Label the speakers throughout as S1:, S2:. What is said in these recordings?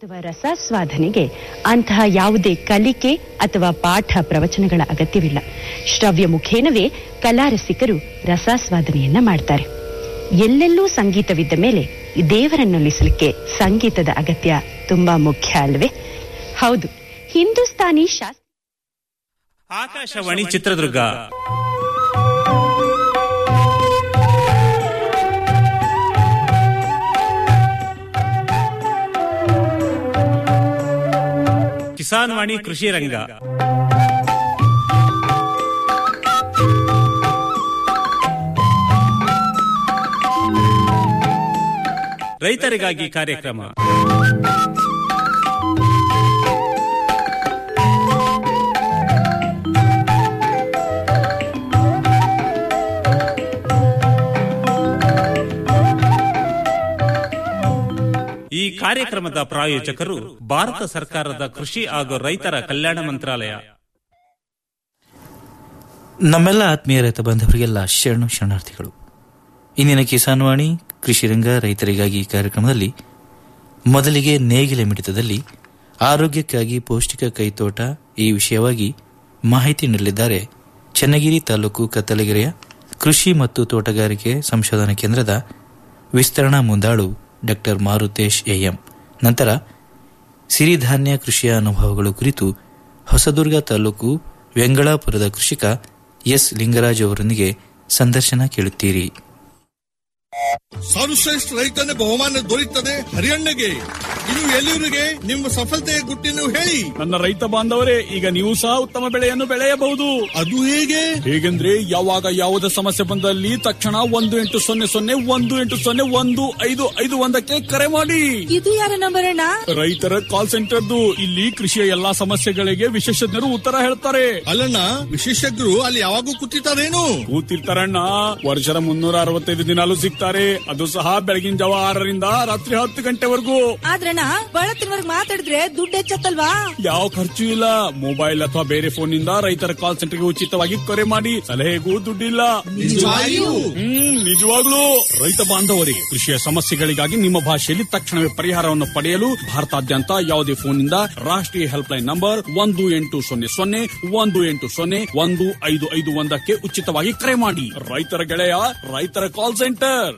S1: ಅಥವಾ ರಸಾಸ್ವಾದನೆಗೆ ಅಂತಹ ಯಾವುದೇ ಕಲಿಕೆ ಅಥವಾ ಪಾಠ ಪ್ರವಚನಗಳ ಅಗತ್ಯವಿಲ್ಲ ಶ್ರವ್ಯ ಮುಖೇನವೇ ಕಲಾರಸಿಕರು ರಸಾಸ್ವಾದನೆಯನ್ನ ಮಾಡ್ತಾರೆ ಎಲ್ಲೆಲ್ಲೂ ಸಂಗೀತವಿದ್ದ ಮೇಲೆ ದೇವರನ್ನೊಲಿಸಲಿಕ್ಕೆ ಸಂಗೀತದ ಅಗತ್ಯ ತುಂಬಾ ಮುಖ್ಯ ಅಲ್ವೇ ಹೌದು ಹಿಂದೂಸ್ತಾನಿ ಶಾಸ್ತ್ರ
S2: ಆಕಾಶವಾಣಿ ಚಿತ್ರದುರ್ಗ ಕಿಸಾನ್ ವಾಣಿ ಕೃಷಿ ರಂಗ ರೈತರಿಗಾಗಿ ಕಾರ್ಯಕ್ರಮ ಈ ಕಾರ್ಯಕ್ರಮದ ಪ್ರಾಯೋಜಕರು ಭಾರತ ಸರ್ಕಾರದ ಕೃಷಿ ಹಾಗೂ ರೈತರ ಕಲ್ಯಾಣ ಮಂತ್ರಾಲಯ
S3: ನಮ್ಮೆಲ್ಲ ಆತ್ಮೀಯ ರೈತ ಬಾಂಧವರಿಗೆಲ್ಲ ಶರಣು ಶರಣಾರ್ಥಿಗಳು ಇಂದಿನ ಕಿಸಾನ್ ವಾಣಿ ಕೃಷಿ ರಂಗ ರೈತರಿಗಾಗಿ ಈ ಕಾರ್ಯಕ್ರಮದಲ್ಲಿ ಮೊದಲಿಗೆ ನೇಗಿಲ ಮಿಡಿತದಲ್ಲಿ ಆರೋಗ್ಯಕ್ಕಾಗಿ ಪೌಷ್ಟಿಕ ಕೈತೋಟ ಈ ವಿಷಯವಾಗಿ ಮಾಹಿತಿ ನೀಡಲಿದ್ದಾರೆ ಚನ್ನಗಿರಿ ತಾಲೂಕು ಕತ್ತಲಗೆರೆಯ ಕೃಷಿ ಮತ್ತು ತೋಟಗಾರಿಕೆ ಸಂಶೋಧನಾ ಕೇಂದ್ರದ ವಿಸ್ತರಣಾ ಮುಂದಾಳು ಡಾಕ್ಟರ್ ಮಾರುತೇಶ್ ಎಎಂ ನಂತರ ಸಿರಿಧಾನ್ಯ ಕೃಷಿಯ ಅನುಭವಗಳು ಕುರಿತು ಹೊಸದುರ್ಗ ತಾಲೂಕು ವೆಂಗಳಾಪುರದ ಕೃಷಿಕ ಎಸ್ ಲಿಂಗರಾಜ್ ಅವರೊಂದಿಗೆ ಸಂದರ್ಶನ ಕೇಳುತ್ತೀರಿ
S4: ಸರ್ವಶ್ರೇಷ್ಠ ರೈತನ ಬಹುಮಾನ ದೊರೆಯುತ್ತದೆ ಹರಿಯಣ್ಣಗೆ ಇನ್ನು ಎಲ್ಲಿವರಿಗೆ ನಿಮ್ಮ ಸಫಲತೆಯ ಗುಟ್ಟಿನ ಹೇಳಿ
S5: ನನ್ನ ರೈತ ಬಾಂಧವರೇ ಈಗ ನೀವು ಸಹ ಉತ್ತಮ ಬೆಳೆಯನ್ನು ಬೆಳೆಯಬಹುದು
S4: ಅದು ಹೇಗೆ
S5: ಹೇಗೆಂದ್ರೆ ಯಾವಾಗ ಯಾವುದೇ ಸಮಸ್ಯೆ ಬಂದಲ್ಲಿ ತಕ್ಷಣ ಒಂದು ಎಂಟು ಸೊನ್ನೆ ಸೊನ್ನೆ ಒಂದು ಎಂಟು ಸೊನ್ನೆ ಒಂದು ಐದು ಐದು ಒಂದಕ್ಕೆ ಕರೆ ಮಾಡಿ
S6: ಇದು ಯಾರ ನಂಬರ್ ಅಣ್ಣ
S5: ರೈತರ ಕಾಲ್ ಸೆಂಟರ್ದು ಇಲ್ಲಿ ಕೃಷಿಯ ಎಲ್ಲಾ ಸಮಸ್ಯೆಗಳಿಗೆ ವಿಶೇಷಜ್ಞರು ಉತ್ತರ ಹೇಳ್ತಾರೆ
S4: ಅಲ್ಲಣ್ಣ ವಿಶೇಷಜ್ಞರು ಅಲ್ಲಿ ಯಾವಾಗೂ ಕೂತಿರ್ತಾರೇನು
S5: ಕೂತಿರ್ತಾರಣ್ಣ ವರ್ಷದ ಮುನ್ನೂರ ಅರವತ್ತೈದು ದಿನಾಲು ಸಿಗ್ತಾರೆ ಅದು ಸಹ ಬೆಳಗಿನ ಜಾವ ಆರರಿಂದ ರಾತ್ರಿ ಹತ್ತು ಗಂಟೆವರೆಗೂ
S6: ಆದ್ರಣ್ಣ ಬಳತ್ತಿನವರೆಗೆ ಮಾತಾಡಿದ್ರೆ ದುಡ್ಡು ಹೆಚ್ಚತ್ತಲ್ವಾ
S5: ಯಾವ ಖರ್ಚು ಇಲ್ಲ ಮೊಬೈಲ್ ಅಥವಾ ಬೇರೆ ಫೋನ್ ನಿಂದ ರೈತರ ಕಾಲ್ ಸೆಂಟರ್ಗೆ ಉಚಿತವಾಗಿ ಕರೆ ಮಾಡಿ ಸಲಹೆಗೂ ದುಡ್ಡಿಲ್ಲ
S4: ನಿಜವಾಗಿಯೂ?
S5: ಹ್ಮ್ ನಿಜವಾಗ್ಲೂ ರೈತ ಬಾಂಧವರೇ ಕೃಷಿಯ ಸಮಸ್ಯೆಗಳಿಗಾಗಿ ನಿಮ್ಮ ಭಾಷೆಯಲ್ಲಿ ತಕ್ಷಣವೇ ಪರಿಹಾರವನ್ನು ಪಡೆಯಲು ಭಾರತಾದ್ಯಂತ ಯಾವುದೇ ಫೋನ್ ನಿಂದ ರಾಷ್ಟ್ರೀಯ ಹೆಲ್ಪ್ ಲೈನ್ ನಂಬರ್ ಒಂದು ಎಂಟು ಸೊನ್ನೆ ಸೊನ್ನೆ ಒಂದು ಎಂಟು ಸೊನ್ನೆ ಒಂದು ಐದು ಐದು ಒಂದಕ್ಕೆ ಉಚಿತವಾಗಿ ಕರೆ ಮಾಡಿ ರೈತರ ಗೆಳೆಯ ರೈತರ ಕಾಲ್ ಸೆಂಟರ್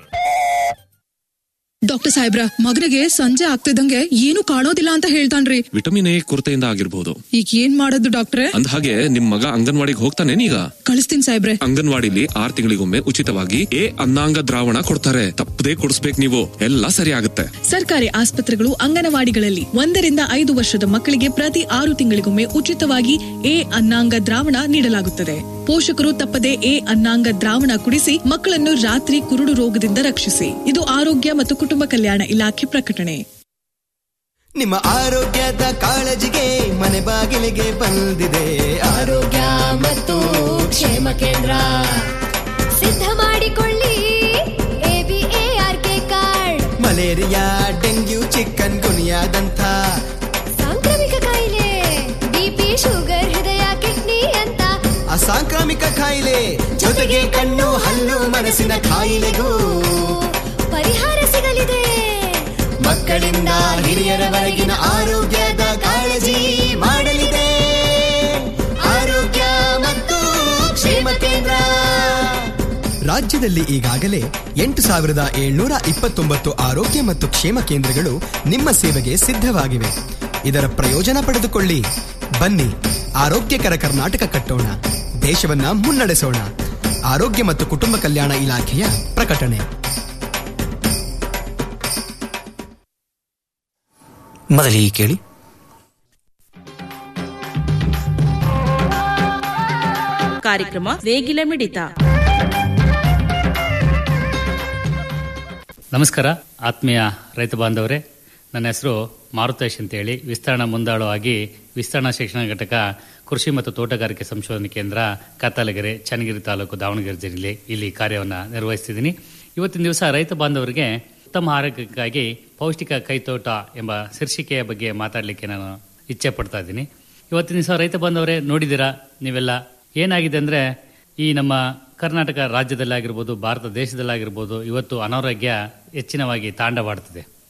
S7: ಡಾಕ್ಟರ್ ಸಾಹೇಬ್ರ ಮಗನಿಗೆ ಸಂಜೆ ಆಗ್ತಿದ್ದಂಗೆ ಏನು ಕಾಣೋದಿಲ್ಲ ಅಂತ ಹೇಳ್ತಾನ್ರಿ
S8: ವಿಟಮಿನ್ ಎ ಕೊರತೆಯಿಂದ ಆಗಿರ್ಬೋದು
S7: ಈಗ ಏನ್ ಮಾಡೋದು ಡಾಕ್ಟ್ರೆ
S8: ಅಂದ ಹಾಗೆ ನಿಮ್ ಮಗ ಅಂಗನವಾಡಿಗೆ ಹೋಗ್ತಾನೇನೀಗ
S7: ಕಳಿಸ್ತೀನಿ ಸಾಹೇಬ್ರೆ
S8: ಅಂಗನವಾಡಿಲಿ ಆರ್ ತಿಂಗಳಿಗೊಮ್ಮೆ ಉಚಿತವಾಗಿ ಎ ಅನ್ನಾಂಗ ದ್ರಾವಣ ಕೊಡ್ತಾರೆ ತಪ್ಪದೇ ಕೊಡಿಸ್ಬೇಕು ನೀವು ಎಲ್ಲ ಸರಿ ಆಗುತ್ತೆ
S7: ಸರ್ಕಾರಿ ಆಸ್ಪತ್ರೆಗಳು ಅಂಗನವಾಡಿಗಳಲ್ಲಿ ಒಂದರಿಂದ ಐದು ವರ್ಷದ ಮಕ್ಕಳಿಗೆ ಪ್ರತಿ ಆರು ತಿಂಗಳಿಗೊಮ್ಮೆ ಉಚಿತವಾಗಿ ಎ ಅನ್ನಾಂಗ ದ್ರಾವಣ ನೀಡಲಾಗುತ್ತದೆ ಪೋಷಕರು ತಪ್ಪದೆ ಎ ಅನ್ನಾಂಗ ದ್ರಾವಣ ಕುಡಿಸಿ ಮಕ್ಕಳನ್ನು ರಾತ್ರಿ ಕುರುಡು ರೋಗದಿಂದ ರಕ್ಷಿಸಿ ಇದು ಆರೋಗ್ಯ ಮತ್ತು ಕುಟುಂಬ ಕಲ್ಯಾಣ ಇಲಾಖೆ ಪ್ರಕಟಣೆ
S9: ನಿಮ್ಮ ಆರೋಗ್ಯದ ಕಾಳಜಿಗೆ ಮನೆ ಬಾಗಿಲಿಗೆ ಬಂದಿದೆ ಆರೋಗ್ಯ ಮತ್ತು ಕ್ಷೇಮ ಕೇಂದ್ರ
S10: ಸಿದ್ಧ ಮಾಡಿಕೊಳ್ಳಿ ABARK card
S9: malaria dengue chicken ಗುನಿಯಾದಂಥ
S10: ಸಾಂಕ್ರಾಮಿಕ ಕಾಯಿಲೆ ಬಿಪಿ ಶುಗರ್ ಹೃದಯ ಕಿಡ್ನಿ ಅಂತ
S9: ಅಸಾಂಕ್ರಾಮಿಕ ಕಾಯಿಲೆ ಜೊತೆಗೆ ಕಣ್ಣು ಹಲ್ಲು ಮನಸ್ಸಿನ ಕಾಯಿಲೆಗೂ
S10: ಪರಿಹಾರ ಸಿಗಲಿದೆ
S9: ಮಕ್ಕಳಿಂದ ಹಿರಿಯರವರೆಗಿನ ಆರೋಗ್ಯದ ಕಾಳಜಿ ಮಾಡಲಿದೆ ಆರೋಗ್ಯ ಮತ್ತು ಕ್ಷೇಮ ಕೇಂದ್ರ ರಾಜ್ಯದಲ್ಲಿ ಈಗಾಗಲೇ ಎಂಟು ಸಾವಿರದ ಏಳ್ನೂರ ಇಪ್ಪತ್ತೊಂಬತ್ತು ಆರೋಗ್ಯ ಮತ್ತು ಕ್ಷೇಮ ಕೇಂದ್ರಗಳು ನಿಮ್ಮ ಸೇವೆಗೆ ಸಿದ್ಧವಾಗಿವೆ ಇದರ ಪ್ರಯೋಜನ ಪಡೆದುಕೊಳ್ಳಿ ಬನ್ನಿ ಆರೋಗ್ಯಕರ ಕರ್ನಾಟಕ ಕಟ್ಟೋಣ ದೇಶವನ್ನ ಮುನ್ನಡೆಸೋಣ ಆರೋಗ್ಯ ಮತ್ತು ಕುಟುಂಬ ಕಲ್ಯಾಣ ಇಲಾಖೆಯ ಪ್ರಕಟಣೆ
S3: ಮೊದಲಿಗೆ ಕೇಳಿ
S11: ಕಾರ್ಯಕ್ರಮ ನೇಗಿಲ ಮಿಡಿತ
S12: ನಮಸ್ಕಾರ ಆತ್ಮೀಯ ರೈತ ಬಾಂಧವರೇ ನನ್ನ ಹೆಸರು ಮಾರುತೇಶ್ ಅಂತೇಳಿ ವಿಸ್ತರಣಾ ಮುಂದಾಳು ಆಗಿ ವಿಸ್ತರಣಾ ಶಿಕ್ಷಣ ಘಟಕ ಕೃಷಿ ಮತ್ತು ತೋಟಗಾರಿಕೆ ಸಂಶೋಧನಾ ಕೇಂದ್ರ ಕತ್ತಲಗೆರೆ ಚನ್ನಗಿರಿ ತಾಲೂಕು ದಾವಣಗೆರೆ ಜಿಲ್ಲೆ ಇಲ್ಲಿ ಕಾರ್ಯವನ್ನು ನಿರ್ವಹಿಸ್ತಿದ್ದೀನಿ ಇವತ್ತಿನ ದಿವಸ ರೈತ ಬಾಂಧವರಿಗೆ ಉತ್ತಮ ಆರೋಗ್ಯಕ್ಕಾಗಿ ಪೌಷ್ಟಿಕ ಕೈತೋಟ ಎಂಬ ಶೀರ್ಷಿಕೆಯ ಬಗ್ಗೆ ಮಾತಾಡಲಿಕ್ಕೆ ನಾನು ಇಚ್ಛೆ ಪಡ್ತಾ ಇದ್ದೀನಿ ಇವತ್ತಿನ ದಿವಸ ರೈತ ಬಾಂಧವರೇ ನೋಡಿದ್ದೀರಾ ನೀವೆಲ್ಲ ಏನಾಗಿದೆ ಅಂದರೆ ಈ ನಮ್ಮ ಕರ್ನಾಟಕ ರಾಜ್ಯದಲ್ಲಾಗಿರ್ಬೋದು ಭಾರತ ದೇಶದಲ್ಲಾಗಿರ್ಬೋದು ಇವತ್ತು ಅನಾರೋಗ್ಯ ಹೆಚ್ಚಿನವಾಗಿ ತಾಂಡವಾಡ್ತಿದೆ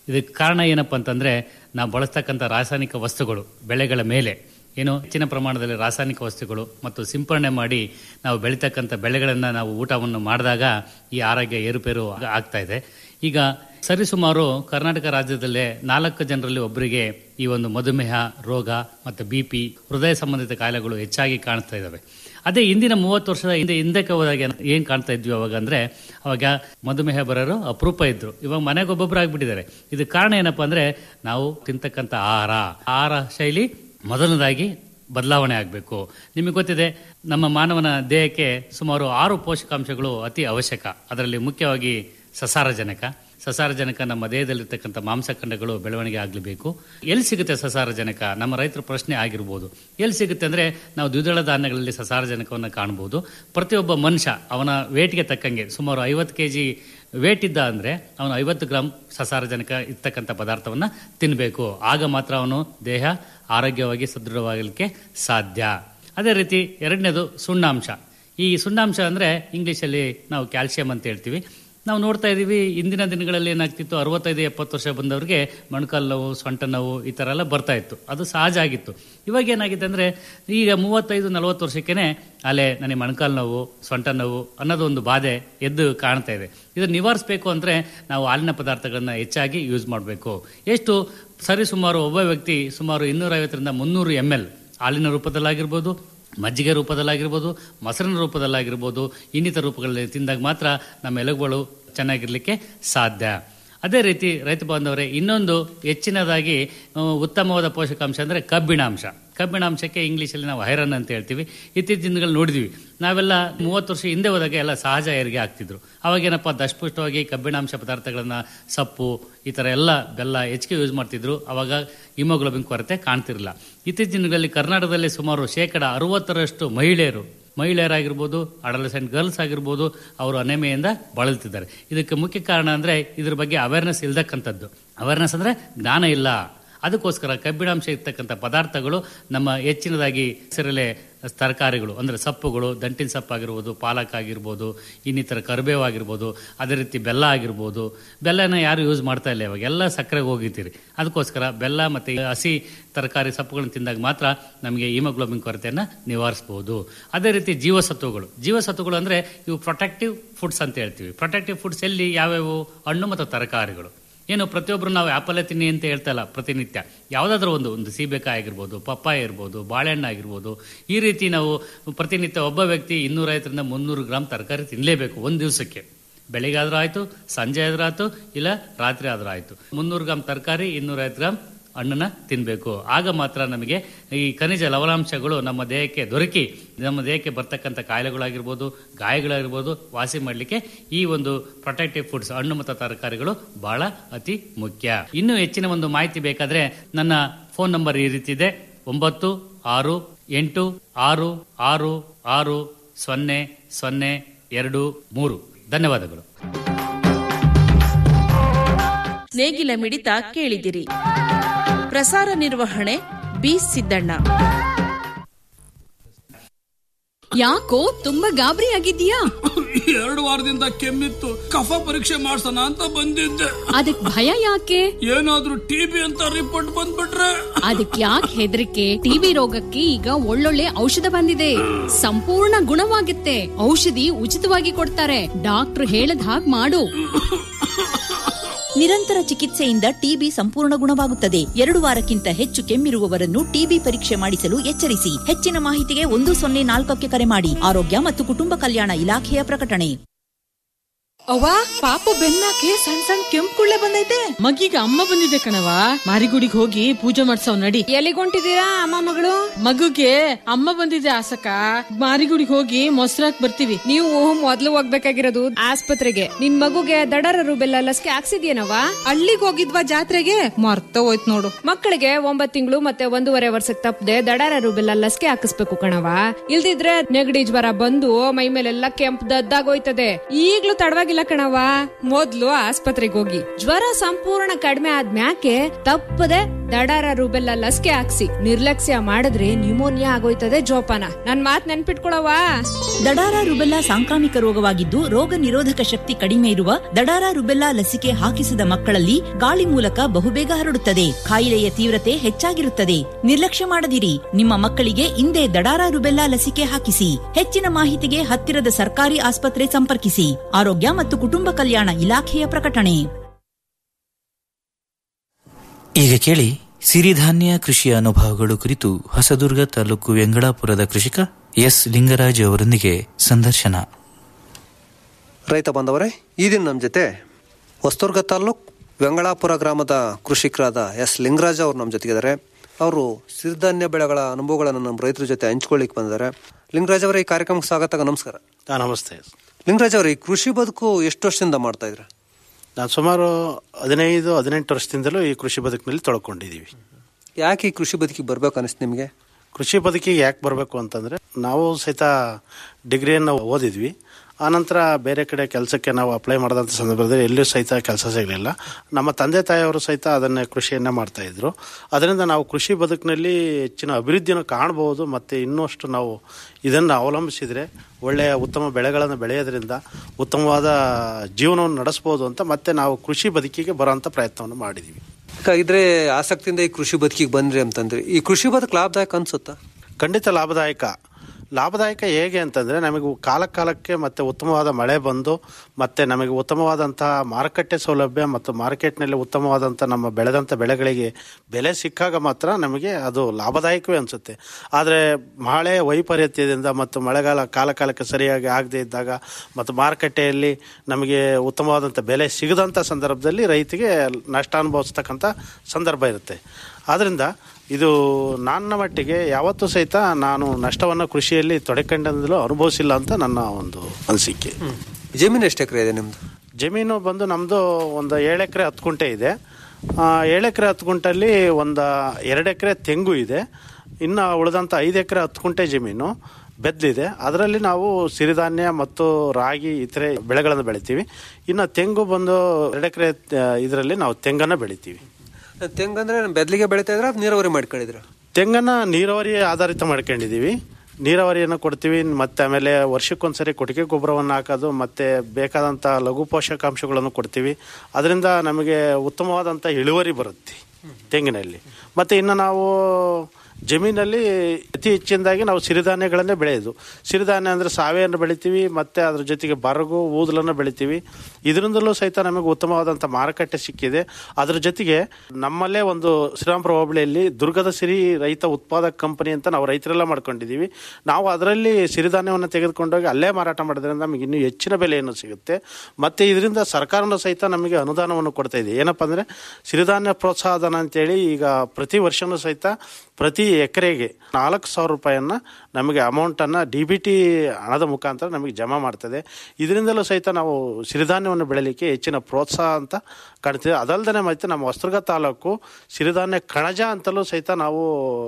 S12: ಇದಕ್ಕೆ ಕಾರಣ ಏನಪ್ಪಾ ಅಂತಂದ್ರೆ ನಾವು ಬಳಸ್ತಕ್ಕಂಥ ರಾಸಾಯನಿಕ ವಸ್ತುಗಳು ಬೆಳೆಗಳ ಮೇಲೆ ಏನು ಹೆಚ್ಚಿನ ಪ್ರಮಾಣದಲ್ಲಿ ರಾಸಾಯನಿಕ ವಸ್ತುಗಳು ಮತ್ತು ಸಿಂಪರಣೆ ಮಾಡಿ ನಾವು ಬೆಳೀತಕ್ಕಂಥ ಬೆಳೆಗಳನ್ನು ನಾವು ಊಟವನ್ನು ಮಾಡಿದಾಗ ಈ ಆರೋಗ್ಯ ಏರುಪೇರು ಆಗ- ಆಗ್ತಾ ಇದೆ ಈಗ ಸರಿಸುಮಾರು ಕರ್ನಾಟಕ ರಾಜ್ಯದಲ್ಲೇ ನಾಲ್ಕು ಜನರಲ್ಲಿ ಒಬ್ಬರಿಗೆ ಈ ಒಂದು ಮಧುಮೇಹ ರೋಗ ಮತ್ತು ಬಿ ಪಿ ಹೃದಯ ಸಂಬಂಧಿತ ಕಾಯಿಲೆಗಳು ಹೆಚ್ಚಾಗಿ ಕಾಣಿಸ್ತಾ ಇದ್ದಾವೆ ಅದೇ ಇಂದಿನ ಮೂವತ್ತು ವರ್ಷದ ಹಿಂದೆ ಹಿಂದಕ್ಕೆ ಹೋದಾಗ ಏನ್ ಕಾಣ್ತಾ ಇದ್ವಿ ಅವಾಗ ಅಂದ್ರೆ ಅವಾಗ ಮಧುಮೇಹ ಬರೋರು ಅಪರೂಪ ಇದ್ರು ಇವಾಗ ಮನೆಗೆ ಒಬ್ಬೊಬ್ರು ಆಗ್ಬಿಟ್ಟಿದ್ದಾರೆ ಇದಕ್ಕೆ ಕಾರಣ ಏನಪ್ಪಾ ಅಂದ್ರೆ ನಾವು ತಿಂತಕ್ಕಂಥ ಆಹಾರ ಆಹಾರ ಶೈಲಿ ಮೊದಲನೇದಾಗಿ ಬದಲಾವಣೆ ಆಗಬೇಕು ನಿಮಗೆ ಗೊತ್ತಿದೆ ನಮ್ಮ ಮಾನವನ ದೇಹಕ್ಕೆ ಸುಮಾರು ಆರು ಪೋಷಕಾಂಶಗಳು ಅತಿ ಅವಶ್ಯಕ ಅದರಲ್ಲಿ ಮುಖ್ಯವಾಗಿ ಸಸಾರಜನಕ ಸಸಾರಜನಕ ನಮ್ಮ ದೇಹದಲ್ಲಿರ್ತಕ್ಕಂಥ ಮಾಂಸಖಂಡಗಳು ಬೆಳವಣಿಗೆ ಆಗಲೇಬೇಕು ಎಲ್ಲಿ ಸಿಗುತ್ತೆ ಸಸಾರಜನಕ ನಮ್ಮ ರೈತರ ಪ್ರಶ್ನೆ ಆಗಿರ್ಬೋದು ಎಲ್ಲಿ ಸಿಗುತ್ತೆ ಅಂದ್ರೆ ನಾವು ದ್ವಿದಳ ಧಾನ್ಯಗಳಲ್ಲಿ ಸಸಾರಜನಕವನ್ನು ಕಾಣಬಹುದು ಪ್ರತಿಯೊಬ್ಬ ಮನುಷ್ಯ ಅವನ ವೇಟ್ಗೆ ತಕ್ಕಂಗೆ ಸುಮಾರು ಐವತ್ತು ಕೆ ಜಿ ವೇಟ್ ಇದ್ದ ಅಂದ್ರೆ ಅವನು ಐವತ್ತು ಗ್ರಾಮ್ ಸಸಾರಜನಕ ಇರ್ತಕ್ಕಂಥ ಪದಾರ್ಥವನ್ನ ತಿನ್ನಬೇಕು ಆಗ ಮಾತ್ರ ಅವನು ದೇಹ ಆರೋಗ್ಯವಾಗಿ ಸದೃಢವಾಗಲಿಕ್ಕೆ ಸಾಧ್ಯ ಅದೇ ರೀತಿ ಎರಡನೇದು ಸುಣ್ಣಾಂಶ ಈ ಸುಣ್ಣಾಂಶ ಅಂದ್ರೆ ಇಂಗ್ಲಿಷಲ್ಲಿ ನಾವು ಕ್ಯಾಲ್ಸಿಯಂ ಅಂತ ಹೇಳ್ತೀವಿ ನಾವು ನೋಡ್ತಾ ಇದ್ದೀವಿ ಇಂದಿನ ದಿನಗಳಲ್ಲಿ ಏನಾಗ್ತಿತ್ತು ಅರವತ್ತೈದು ಎಪ್ಪತ್ತು ವರ್ಷ ಬಂದವರಿಗೆ ಮೊಣಕಾಲು ನೋವು ಸೊಂಟ ನೋವು ಈ ಥರ ಎಲ್ಲ ಬರ್ತಾ ಇತ್ತು ಅದು ಸಹಜ ಆಗಿತ್ತು ಇವಾಗ ಏನಾಗಿದೆ ಅಂದರೆ ಈಗ ಮೂವತ್ತೈದು ನಲವತ್ತು ವರ್ಷಕ್ಕೇನೆ ಅಲೆ ನನಗೆ ಮೊಣಕಾಲು ನೋವು ಸೊಂಟ ನೋವು ಅನ್ನೋದು ಒಂದು ಬಾಧೆ ಎದ್ದು ಕಾಣ್ತಾ ಇದೆ ಇದನ್ನು ನಿವಾರಿಸಬೇಕು ಅಂದರೆ ನಾವು ಹಾಲಿನ ಪದಾರ್ಥಗಳನ್ನ ಹೆಚ್ಚಾಗಿ ಯೂಸ್ ಮಾಡಬೇಕು ಎಷ್ಟು ಸರಿ ಸುಮಾರು ಒಬ್ಬ ವ್ಯಕ್ತಿ ಸುಮಾರು ಇನ್ನೂರೈವತ್ತರಿಂದ ಮುನ್ನೂರು ಎಮ್ ಎಲ್ ಹಾಲಿನ ರೂಪದಲ್ಲಾಗಿರ್ಬೋದು ಮಜ್ಜಿಗೆ ರೂಪದಲ್ಲಾಗಿರ್ಬೋದು ಮೊಸರಿನ ರೂಪದಲ್ಲಾಗಿರ್ಬೋದು ಇನ್ನಿತರ ರೂಪಗಳಲ್ಲಿ ತಿಂದಾಗ ಮಾತ್ರ ನಮ್ಮ ಎಲುಬುಗಳು ಚೆನ್ನಾಗಿರ್ಲಿಕ್ಕೆ ಸಾಧ್ಯ ಅದೇ ರೀತಿ ರೈತ ಬಾಂಧವರೇ ಇನ್ನೊಂದು ಹೆಚ್ಚಿನದಾಗಿ ಆ, ಉತ್ತಮವಾದ ಪೋಷಕಾಂಶ ಅಂದರೆ ಕಬ್ಬಿಣಾಂಶ ಕಬ್ಬಿಣಾಂಶಕ್ಕೆ ಇಂಗ್ಲೀಷಲ್ಲಿ ನಾವು ಐರನ್ ಅಂತ ಹೇಳ್ತೀವಿ ಇತ್ತೀಚಿನ ದಿನಗಳು ನೋಡಿದ್ವಿ ನಾವೆಲ್ಲ ಮೂವತ್ತು ವರ್ಷ ಹಿಂದೆ ಹೋದಾಗ ಎಲ್ಲ ಸಹಜ ಏರಿಗೆ ಆಗ್ತಿದ್ರು ಅವಾಗೇನಪ್ಪ ದಷ್ಟಪುಷ್ಟವಾಗಿ ಕಬ್ಬಿಣಾಂಶ ಪದಾರ್ಥಗಳನ್ನ ಸೊಪ್ಪು ಈ ಥರ ಎಲ್ಲ ಬೆಲ್ಲ ಹೆಚ್ಚಿಗೆ ಯೂಸ್ ಮಾಡ್ತಿದ್ರು ಅವಾಗ ಹಿಮೋಗ್ಲೋಬಿನ್ ಕೊರತೆ ಕಾಣ್ತಿರಲಿಲ್ಲ ಇತ್ತೀಚಿನ ದಿನಗಳಲ್ಲಿ ಕರ್ನಾಟಕದಲ್ಲಿ ಸುಮಾರು ಶೇಕಡ ಅರವತ್ತರಷ್ಟು ಮಹಿಳೆಯರು ಮಹಿಳೆಯರಾಗಿರ್ಬೋದು ಅಡಲಸೆಂಟ್ ಗರ್ಲ್ಸ್ ಆಗಿರ್ಬೋದು ಅವರು ಅನೆಮೆಯಿಂದ ಬಳಲ್ತಿದ್ದಾರೆ ಇದಕ್ಕೆ ಮುಖ್ಯ ಕಾರಣ ಅಂದ್ರೆ ಇದ್ರ ಬಗ್ಗೆ ಅವೇರ್ನೆಸ್ ಇಲ್ದಕ್ಕಂಥದ್ದು ಅವೇರ್ನೆಸ್ ಅಂದ್ರೆ ಜ್ಞಾನ ಇಲ್ಲ ಅದಕ್ಕೋಸ್ಕರ ಕಬ್ಬಿಣಾಂಶ ಇರ್ತಕ್ಕಂಥ ಪದಾರ್ಥಗಳು ನಮ್ಮ ಹೆಚ್ಚಿನದಾಗಿ ಹೆಸರಲ್ಲೇ ತರಕಾರಿಗಳು ಅಂದ್ರೆ ಸೊಪ್ಪುಗಳು ದಂಟಿನ ಸೊಪ್ಪಾಗಿರ್ಬೋದು ಪಾಲಕ್ ಆಗಿರ್ಬೋದು ಇನ್ನಿತರ ಕರಿಬೇವು ಆಗಿರ್ಬೋದು ಅದೇ ರೀತಿ ಬೆಲ್ಲ ಆಗಿರ್ಬೋದು ಬೆಲ್ಲನ ಯಾರು ಯೂಸ್ ಮಾಡ್ತಾ ಇಲ್ಲ ಇವಾಗ ಎಲ್ಲ ಸಕ್ಕರೆಗೆ ಹೋಗಿರ್ತೀರಿ ಅದಕ್ಕೋಸ್ಕರ ಬೆಲ್ಲ ಮತ್ತೆ ಈ ಹಸಿ ತರಕಾರಿ ಸೊಪ್ಪುಗಳನ್ನು ತಿಂದಾಗ ಮಾತ್ರ ನಮಗೆ ಹಿಮೋಗ್ಲೋಬಿನ್ ಕೊರತೆಯನ್ನು ನಿವಾರಿಸಬಹುದು ಅದೇ ರೀತಿ ಜೀವಸತ್ವಗಳು ಜೀವಸತ್ವಗಳು ಅಂದ್ರೆ ಇವು ಪ್ರೊಟೆಕ್ಟಿವ್ ಫುಡ್ಸ್ ಅಂತ ಹೇಳ್ತೀವಿ ಪ್ರೊಟೆಕ್ಟಿವ್ ಫುಡ್ಸ್ ಎಲ್ಲಿ ಯಾವ್ಯಾವು ಹಣ್ಣು ಮತ್ತು ತರಕಾರಿಗಳು ಏನು ಪ್ರತಿಯೊಬ್ಬರು ನಾವು ಆ್ಯಪಲ್ ತಿನ್ನಿ ಅಂತ ಹೇಳ್ತಾ ಇಲ್ಲ ಪ್ರತಿನಿತ್ಯ ಯಾವುದಾದ್ರೂ ಒಂದು ಒಂದು ಸೀಬೆಕಾಯಿ ಆಗಿರ್ಬೋದು ಪಪ್ಪಾಯ ಇರ್ಬೋದು ಬಾಳೆಹಣ್ಣು ಆಗಿರ್ಬೋದು ಈ ರೀತಿ ನಾವು ಪ್ರತಿನಿತ್ಯ ಒಬ್ಬ ವ್ಯಕ್ತಿ ಇನ್ನೂರೈವತ್ತರಿಂದ ಮುನ್ನೂರು ಗ್ರಾಮ್ ತರಕಾರಿ ತಿನ್ನಲೇಬೇಕು ಒಂದು ದಿವಸಕ್ಕೆ ಬೆಳಿಗ್ಗೆ ಆದ್ರೂ ಆಯ್ತು ಸಂಜೆ ಆದ್ರೂ ಆಯ್ತು ಇಲ್ಲ ರಾತ್ರಿ ಆದ್ರೂ ಆಯ್ತು ಮುನ್ನೂರು ಗ್ರಾಮ್ ತರಕಾರಿ ಇನ್ನೂರೈವತ್ತು ಗ್ರಾಮ್ ಹಣ್ಣನ್ನ ತಿನ್ನಬೇಕು ಆಗ ಮಾತ್ರ ನಮಗೆ ಈ ಖನಿಜ ಲವಣಾಂಶಗಳು ನಮ್ಮ ದೇಹಕ್ಕೆ ದೊರಕಿ ನಮ್ಮ ದೇಹಕ್ಕೆ ಬರ್ತಕ್ಕಂಥ ಕಾಯಿಲೆಗಳಾಗಿರ್ಬೋದು ಗಾಯಗಳಾಗಿರ್ಬೋದು ವಾಸಿ ಮಾಡಲಿಕ್ಕೆ ಈ ಒಂದು ಪ್ರೊಟೆಕ್ಟಿವ್ ಫುಡ್ಸ್ ಹಣ್ಣು ಮತ್ತು ತರಕಾರಿಗಳು ಬಹಳ ಅತಿ ಮುಖ್ಯ ಇನ್ನೂ ಹೆಚ್ಚಿನ ಒಂದು ಮಾಹಿತಿ ಬೇಕಾದ್ರೆ ನನ್ನ ಫೋನ್ ನಂಬರ್ ಈ ರೀತಿ ಇದೆ ಒಂಬತ್ತು ಆರು ಎಂಟು ಆರು ಆರು ಆರು ಸೊನ್ನೆ ಸೊನ್ನೆ ಎರಡು ಮೂರು ಧನ್ಯವಾದಗಳು
S11: ನೇಗಿಲ ಮಿಡಿತ ಕೇಳಿದಿರಿ ಪ್ರಸಾರ ನಿರ್ವಹಣೆ ಬಿ ಸಿದ್ದಣ್ಣ
S13: ಯಾಕೋ ತುಂಬಾ ಗಾಬರಿ ಆಗಿದ್ಯಾ
S5: ಎರಡು ವಾರದಿಂದ ಕೆಮ್ಮಿತ್ತು ಕಫ ಪರೀಕ್ಷೆ ಮಾಡ್ಸೋಣ ಅಂತ ಬಂದಿದ್ದೆ
S13: ಅದಕ್ ಭಯ ಯಾಕೆ
S5: ಏನಾದ್ರೂ ಟಿಬಿ ಅಂತ ರಿಪೋರ್ಟ್ ಬಂದ್ಬಿಟ್ರೆ
S13: ಅದಕ್ ಯಾಕೆ ಹೆದರಿಕೆ ಟಿಬಿ ರೋಗಕ್ಕೆ ಈಗ ಒಳ್ಳೊಳ್ಳೆ ಔಷಧ ಬಂದಿದೆ ಸಂಪೂರ್ಣ ಗುಣವಾಗುತ್ತೆ ಔಷಧಿ ಉಚಿತವಾಗಿ ಕೊಡ್ತಾರೆ ಡಾಕ್ಟರ್ ಹೇಳದ್ ಹಾಗ್ ಮಾಡು
S14: ನಿರಂತರ ಚಿಕಿತ್ಸೆಯಿಂದ ಟಿಬಿ ಸಂಪೂರ್ಣ ಗುಣವಾಗುತ್ತದೆ ಎರಡು ವಾರಕ್ಕಿಂತ ಹೆಚ್ಚು ಕೆಮ್ಮಿರುವವರನ್ನು ಟಿಬಿ ಪರೀಕ್ಷೆ ಮಾಡಿಸಲು ಎಚ್ಚರಿಸಿ ಹೆಚ್ಚಿನ ಮಾಹಿತಿಗೆ ಒಂದು ಸೊನ್ನೆ ನಾಲ್ಕಕ್ಕೆ ಕರೆ ಮಾಡಿ ಆರೋಗ್ಯ ಮತ್ತು ಕುಟುಂಬ ಕಲ್ಯಾಣ ಇಲಾಖೆಯ ಪ್ರಕಟಣೆ
S6: ಅವ್ವ ಪಾಪ ಬೆನ್ನಾಕೆ ಸಣ್ಣ ಸಣ್ಣ ಕೆಂಪು ಕುಳ್ಳೆ ಬಂದೈತೆ
S15: ಮಗಿಗೆ ಅಮ್ಮ ಬಂದಿದೆ ಕಣವ ಮಾರಿಗುಡಿಗೆ ಹೋಗಿ ಪೂಜೆ ಮಾಡ್ಸವ್ ನಡಿ
S6: ಎಲ್ಲಿಗೊಂಟಿದ್ದೀರಾ ಅಮ್ಮ ಮಗಳು
S15: ಮಗುಗೆ ಅಮ್ಮ ಬಂದಿದೆ ಆಸಕ ಮಾರಿಗುಡಿಗೆ ಹೋಗಿ ಮೊಸರಾಕ್ ಬರ್ತೀವಿ
S6: ನೀವು ಮೊದ್ಲು ಹೋಗ್ಬೇಕಾಗಿರೋದು ಆಸ್ಪತ್ರೆಗೆ ನಿನ್ ಮಗುಗೆ ದಡರ ರುಬೆಲ್ಲ ಲಸಿಕೆ ಹಾಕ್ಸಿದ್ಯೇನವ ಅಲ್ಲಿಗೆ ಹೋಗಿದ್ವಾ ಜಾತ್ರೆಗೆ ಮರ್ತ ಹೋಯ್ತು ನೋಡು ಮಕ್ಕಳಿಗೆ ಒಂಬತ್ ತಿಂಗಳು ಮತ್ತೆ ಒಂದೂವರೆ ವರ್ಷಕ್ಕೆ ತಪ್ಪದೆ ದಡರ ರುಬೆಲ್ಲ ಲಸಿಕೆ ಹಾಕಿಸ್ಬೇಕು ಕಣವ ಇಲ್ದಿದ್ರೆ ನೆಗಡಿ ಜ್ವರ ಬಂದು ಮೈ ಮೇಲೆಲ್ಲ ಕೆಂಪು ದದ್ದಾಗೋಯ್ತದೆ ಈಗ್ಲೂ ತಡವಾಗಿಲ್ಲ ಕಣವ ಮೊದ್ಲು ಆಸ್ಪತ್ರೆಗೆ ಹೋಗಿ ಜ್ವರ ಸಂಪೂರ್ಣ ಕಡಿಮೆ ಆದ್ಮ್ಯಾಕೆ ತಪ್ಪದೆ ದಡಾರ ರುಬೆಲ್ಲ ಲಸಿಕೆ ಹಾಕ್ಸಿ ನಿರ್ಲಕ್ಷ್ಯ ಮಾಡಿದ್ರೆ ನ್ಯೂಮೋನಿಯಾ ಆಗೋಯ್ತದೆ ಜೋಪಾನ ನನ್ ಮಾತ್ ನೆನ್ಪಿಟ್ಕೊಳವಾ
S14: ದಡಾರ ರುಬೆಲ್ಲಾ ಸಾಂಕ್ರಾಮಿಕ ರೋಗವಾಗಿದ್ದು ರೋಗ ನಿರೋಧಕ ಶಕ್ತಿ ಕಡಿಮೆ ಇರುವ ದಡಾರ ರುಬೆಲ್ಲಾ ಲಸಿಕೆ ಹಾಕಿಸಿದ ಮಕ್ಕಳಲ್ಲಿ ಗಾಳಿ ಮೂಲಕ ಬಹುಬೇಗ ಹರಡುತ್ತದೆ ಕಾಯಿಲೆಯ ತೀವ್ರತೆ ಹೆಚ್ಚಾಗಿರುತ್ತದೆ ನಿರ್ಲಕ್ಷ್ಯ ಮಾಡದಿರಿ ನಿಮ್ಮ ಮಕ್ಕಳಿಗೆ ಇಂದೇ ದಡಾರ ರುಬೆಲ್ಲಾ ಲಸಿಕೆ ಹಾಕಿಸಿ ಹೆಚ್ಚಿನ ಮಾಹಿತಿಗೆ ಹತ್ತಿರದ ಸರ್ಕಾರಿ ಆಸ್ಪತ್ರೆ ಸಂಪರ್ಕಿಸಿ ಆರೋಗ್ಯ ಮತ್ತು ಕುಟುಂಬ ಕಲ್ಯಾಣ ಇಲಾಖೆಯ ಪ್ರಕಟಣೆ
S3: ಈಗ ಕೇಳಿ ಸಿರಿಧಾನ್ಯ ಕೃಷಿಯ ಅನುಭವಗಳು ಕುರಿತು ಹೊಸದುರ್ಗ ತಾಲೂಕು ವೆಂಗಳಾಪುರದ ಕೃಷಿಕ ಎಸ್ ಲಿಂಗರಾಜ್ ಅವರೊಂದಿಗೆ ಸಂದರ್ಶನ
S16: ರೈತ ಬಾಂಧವರೇ ಈ ದಿನ ನಮ್ಮ ಜೊತೆ ಹೊಸದುರ್ಗ ತಾಲ್ಲೂಕ್ ವೆಂಗಳಾಪುರ ಗ್ರಾಮದ ಕೃಷಿಕರಾದ ಎಸ್ ಲಿಂಗರಾಜ್ ಅವರು ನಮ್ಮ ಜೊತೆಗಿದ್ದಾರೆ ಅವರು ಸಿರಿಧಾನ್ಯ ಬೆಳೆಗಳ ಅನುಭವಗಳನ್ನು ನಮ್ಮ ರೈತರ ಜೊತೆ ಹಂಚ್ಕೊಳ್ಳಿಕ್ಕೆ ಬಂದಿದ್ದಾರೆ ಲಿಂಗರಾಜ್ ಅವರ ಈ ಕಾರ್ಯಕ್ರಮಕ್ಕೆ ಸ್ವಾಗತ ನಮಸ್ಕಾರ
S17: ನಮಸ್ತೆ
S16: ಲಿಂಗರಾಜ್ ಅವರು ಈ ಕೃಷಿ ಬದುಕು ಎಷ್ಟು ವರ್ಷದಿಂದ ಮಾಡ್ತಾ ಇದ್ರ
S17: ನಾನು ಸುಮಾರು ಹದಿನೈದು ಹದಿನೆಂಟು ವರ್ಷದಿಂದಲೂ ಈ ಕೃಷಿ ಬದುಕಿನಲ್ಲಿ ತೊಳ್ಕೊಂಡಿದ್ದೀವಿ
S16: ಯಾಕೆ ಈ ಕೃಷಿ ಬದುಕಿಗೆ ಬರ್ಬೇಕು ಅನಿಸ್ತು ನಿಮಗೆ
S17: ಕೃಷಿ ಬದುಕಿಗೆ ಯಾಕೆ ಬರಬೇಕು ಅಂತಂದರೆ ನಾವು ಸಹಿತ ಡಿಗ್ರಿಯನ್ನು ಓದಿದ್ವಿ ಆನಂತರ ಬೇರೆ ಕಡೆ ಕೆಲಸಕ್ಕೆ ನಾವು ಅಪ್ಲೈ ಮಾಡಿದಂಥ ಸಂದರ್ಭದಲ್ಲಿ ಎಲ್ಲಿಯೂ ಸಹಿತ ಕೆಲಸ ಸಿಗಲಿಲ್ಲ ನಮ್ಮ ತಂದೆ ತಾಯಿಯವರು ಸಹಿತ ಅದನ್ನೇ ಕೃಷಿಯನ್ನೇ ಮಾಡ್ತಾ ಇದ್ರು ಅದರಿಂದ ನಾವು ಕೃಷಿ ಬದುಕಿನಲ್ಲಿ ಹೆಚ್ಚಿನ ಅಭಿವೃದ್ಧಿಯನ್ನು ಕಾಣಬಹುದು ಮತ್ತು ಇನ್ನಷ್ಟು ನಾವು ಇದನ್ನು ಅವಲಂಬಿಸಿದರೆ ಒಳ್ಳೆಯ ಉತ್ತಮ ಬೆಳೆಗಳನ್ನು ಬೆಳೆಯೋದ್ರಿಂದ ಉತ್ತಮವಾದ ಜೀವನವನ್ನು ನಡೆಸ್ಬೋದು ಅಂತ ಮತ್ತೆ ನಾವು ಕೃಷಿ ಬದುಕಿಗೆ ಬರೋಂಥ ಪ್ರಯತ್ನವನ್ನು ಮಾಡಿದ್ದೀವಿ
S16: ಇದ್ರೆ ಆಸಕ್ತಿಯಿಂದ ಈ ಕೃಷಿ ಬದುಕಿಗೆ ಬಂದ್ರಿ ಅಂತಂದ್ರಿ ಈ ಕೃಷಿ ಬದುಕು ಲಾಭದಾಯಕ ಅನ್ಸುತ್ತಾ
S17: ಖಂಡಿತ ಲಾಭದಾಯಕ ಲಾಭದಾಯಕ ಹೇಗೆ ಅಂತಂದರೆ ನಮಗೆ ಕಾಲ ಕಾಲಕ್ಕೆ ಮತ್ತು ಉತ್ತಮವಾದ ಮಳೆ ಬಂದು ಮತ್ತು ನಮಗೆ ಉತ್ತಮವಾದಂತಹ ಮಾರುಕಟ್ಟೆ ಸೌಲಭ್ಯ ಮತ್ತು ಮಾರ್ಕೆಟ್ನಲ್ಲಿ ಉತ್ತಮವಾದಂಥ ನಮ್ಮ ಬೆಳೆದಂಥ ಬೆಳೆಗಳಿಗೆ ಬೆಲೆ ಸಿಕ್ಕಾಗ ಮಾತ್ರ ನಮಗೆ ಅದು ಲಾಭದಾಯಕವೇ ಅನಿಸುತ್ತೆ ಆದರೆ ಮಳೆ ವೈಪರೀತ್ಯದಿಂದ ಮತ್ತು ಮಳೆಗಾಲ ಕಾಲ ಕಾಲಕ್ಕೆ ಸರಿಯಾಗಿ ಆಗದೇ ಇದ್ದಾಗ ಮತ್ತು ಮಾರುಕಟ್ಟೆಯಲ್ಲಿ ನಮಗೆ ಉತ್ತಮವಾದಂಥ ಬೆಲೆ ಸಿಗದಂಥ ಸಂದರ್ಭದಲ್ಲಿ ರೈತಿಗೆ ನಷ್ಟ ಅನುಭವಿಸ್ತಕ್ಕಂಥ ಸಂದರ್ಭ ಇರುತ್ತೆ ಆದ್ದರಿಂದ ಇದು ನನ್ನ ಮಟ್ಟಿಗೆ ಯಾವತ್ತೂ ಸಹಿತ ನಾನು ನಷ್ಟವನ್ನು ಕೃಷಿಯಲ್ಲಿ ತೊಡೆಕೊಂಡಂದಲೂ ಅನುಭವಿಸಿಲ್ಲ ಅಂತ ನನ್ನ ಒಂದು ಅನಿಸಿಕೆ
S16: ಜಮೀನು ಎಷ್ಟು ಎಕರೆ ಇದೆ ನಿಮ್ದು
S17: ಜಮೀನು ಬಂದು ನಮ್ಮದು ಒಂದು ಏಳು ಎಕರೆ ಹತ್ತು ಗುಂಟೆ ಇದೆ ಏಳು ಎಕರೆ ಹತ್ತು ಗುಂಟಲ್ಲಿ ಒಂದು ಎರಡು ಎಕರೆ ತೆಂಗು ಇದೆ ಇನ್ನು ಉಳಿದಂಥ ಐದು ಎಕರೆ ಹತ್ತು ಗುಂಟೆ ಜಮೀನು ಬೆದ್ದಿದೆ ಅದರಲ್ಲಿ ನಾವು ಸಿರಿಧಾನ್ಯ ಮತ್ತು ರಾಗಿ ಇತರೆ ಬೆಳೆಗಳನ್ನು ಬೆಳಿತೀವಿ ಇನ್ನು ತೆಂಗು ಬಂದು ಎರಡು ಎಕರೆ ಇದರಲ್ಲಿ ನಾವು ತೆಂಗನ್ನು ಬೆಳಿತೀವಿ
S16: ತೆಂಗಂದ್ರೆ ಬೆದ್ಲಿಗೆ ಬೆಳಿತಾ ಇದ್ರ ನೀರಾವರಿ ಮಾಡ್ಕೊಂಡಿದ್ರ
S17: ತೆಂಗನ್ನ ನೀರಾವರಿ ಆಧಾರಿತ ಮಾಡ್ಕೊಂಡಿದ್ದೀವಿ ನೀರಾವರಿಯನ್ನು ಕೊಡ್ತೀವಿ ಮತ್ತೆ ಆಮೇಲೆ ವರ್ಷಕ್ಕೊಂದ್ಸರಿ ಕೊಟ್ಟಿಗೆ ಗೊಬ್ಬರವನ್ನು ಹಾಕೋದು ಮತ್ತೆ ಬೇಕಾದಂಥ ಲಘು ಪೋಷಕಾಂಶಗಳನ್ನು ಕೊಡ್ತೀವಿ ಅದರಿಂದ ನಮಗೆ ಉತ್ತಮವಾದಂಥ ಇಳುವರಿ ಬರುತ್ತೆ ತೆಂಗಿನಲ್ಲಿ ಮತ್ತು ಇನ್ನು ನಾವು ಜಮೀನಲ್ಲಿ ಅತಿ ಹೆಚ್ಚಿನದಾಗಿ ನಾವು ಸಿರಿಧಾನ್ಯಗಳನ್ನೇ ಬೆಳೆಯೋದು ಸಿರಿಧಾನ್ಯ ಅಂದರೆ ಸಾವೆಯನ್ನು ಬೆಳಿತೀವಿ ಮತ್ತು ಅದ್ರ ಜೊತೆಗೆ ಬರಗು ಊದಲನ್ನು ಬೆಳಿತೀವಿ ಇದರಿಂದಲೂ ಸಹಿತ ನಮಗೆ ಉತ್ತಮವಾದಂಥ ಮಾರುಕಟ್ಟೆ ಸಿಕ್ಕಿದೆ ಅದ್ರ ಜೊತೆಗೆ ನಮ್ಮಲ್ಲೇ ಒಂದು ಶ್ರೀರಾಮಪುರ ಹೋಬಳಿಯಲ್ಲಿ ದುರ್ಗದ ಸಿರಿ ರೈತ ಉತ್ಪಾದಕ ಕಂಪನಿ ಅಂತ ನಾವು ರೈತರೆಲ್ಲ ಮಾಡ್ಕೊಂಡಿದ್ದೀವಿ ನಾವು ಅದರಲ್ಲಿ ಸಿರಿಧಾನ್ಯವನ್ನು ತೆಗೆದುಕೊಂಡೋಗಿ ಅಲ್ಲೇ ಮಾರಾಟ ಮಾಡೋದ್ರಿಂದ ನಮಗೆ ಇನ್ನೂ ಹೆಚ್ಚಿನ ಬೆಲೆಯನ್ನು ಸಿಗುತ್ತೆ ಮತ್ತು ಇದರಿಂದ ಸರ್ಕಾರನೂ ಸಹಿತ ನಮಗೆ ಅನುದಾನವನ್ನು ಕೊಡ್ತಾ ಇದೆ ಏನಪ್ಪ ಅಂದರೆ ಸಿರಿಧಾನ್ಯ ಪ್ರೋತ್ಸಾಹಧನ ಅಂತೇಳಿ ಈಗ ಪ್ರತಿ ವರ್ಷವೂ ಸಹಿತ ಪ್ರತಿ ಎಕರೆಗೆ ನಾಲ್ಕು ಸಾವಿರ ರೂಪಾಯಿಯನ್ನು ನಮಗೆ ಅಮೌಂಟನ್ನು ಡಿ ಬಿ ಟಿ ಹಣದ ಮುಖಾಂತರ ನಮಗೆ ಜಮಾ ಮಾಡ್ತದೆ ಇದರಿಂದಲೂ ಸಹಿತ ನಾವು ಸಿರಿಧಾನ್ಯವನ್ನು ಬೆಳೀಲಿಕ್ಕೆ ಹೆಚ್ಚಿನ ಪ್ರೋತ್ಸಾಹ ಅಂತ ಕಾಣ್ತೀವಿ ಅದಲ್ಲದೆ ಮತ್ತೆ ನಮ್ಮ ಹೊಸದುರ್ಗ ತಾಲೂಕು ಸಿರಿಧಾನ್ಯ ಕಣಜ ಅಂತಲೂ ಸಹಿತ ನಾವು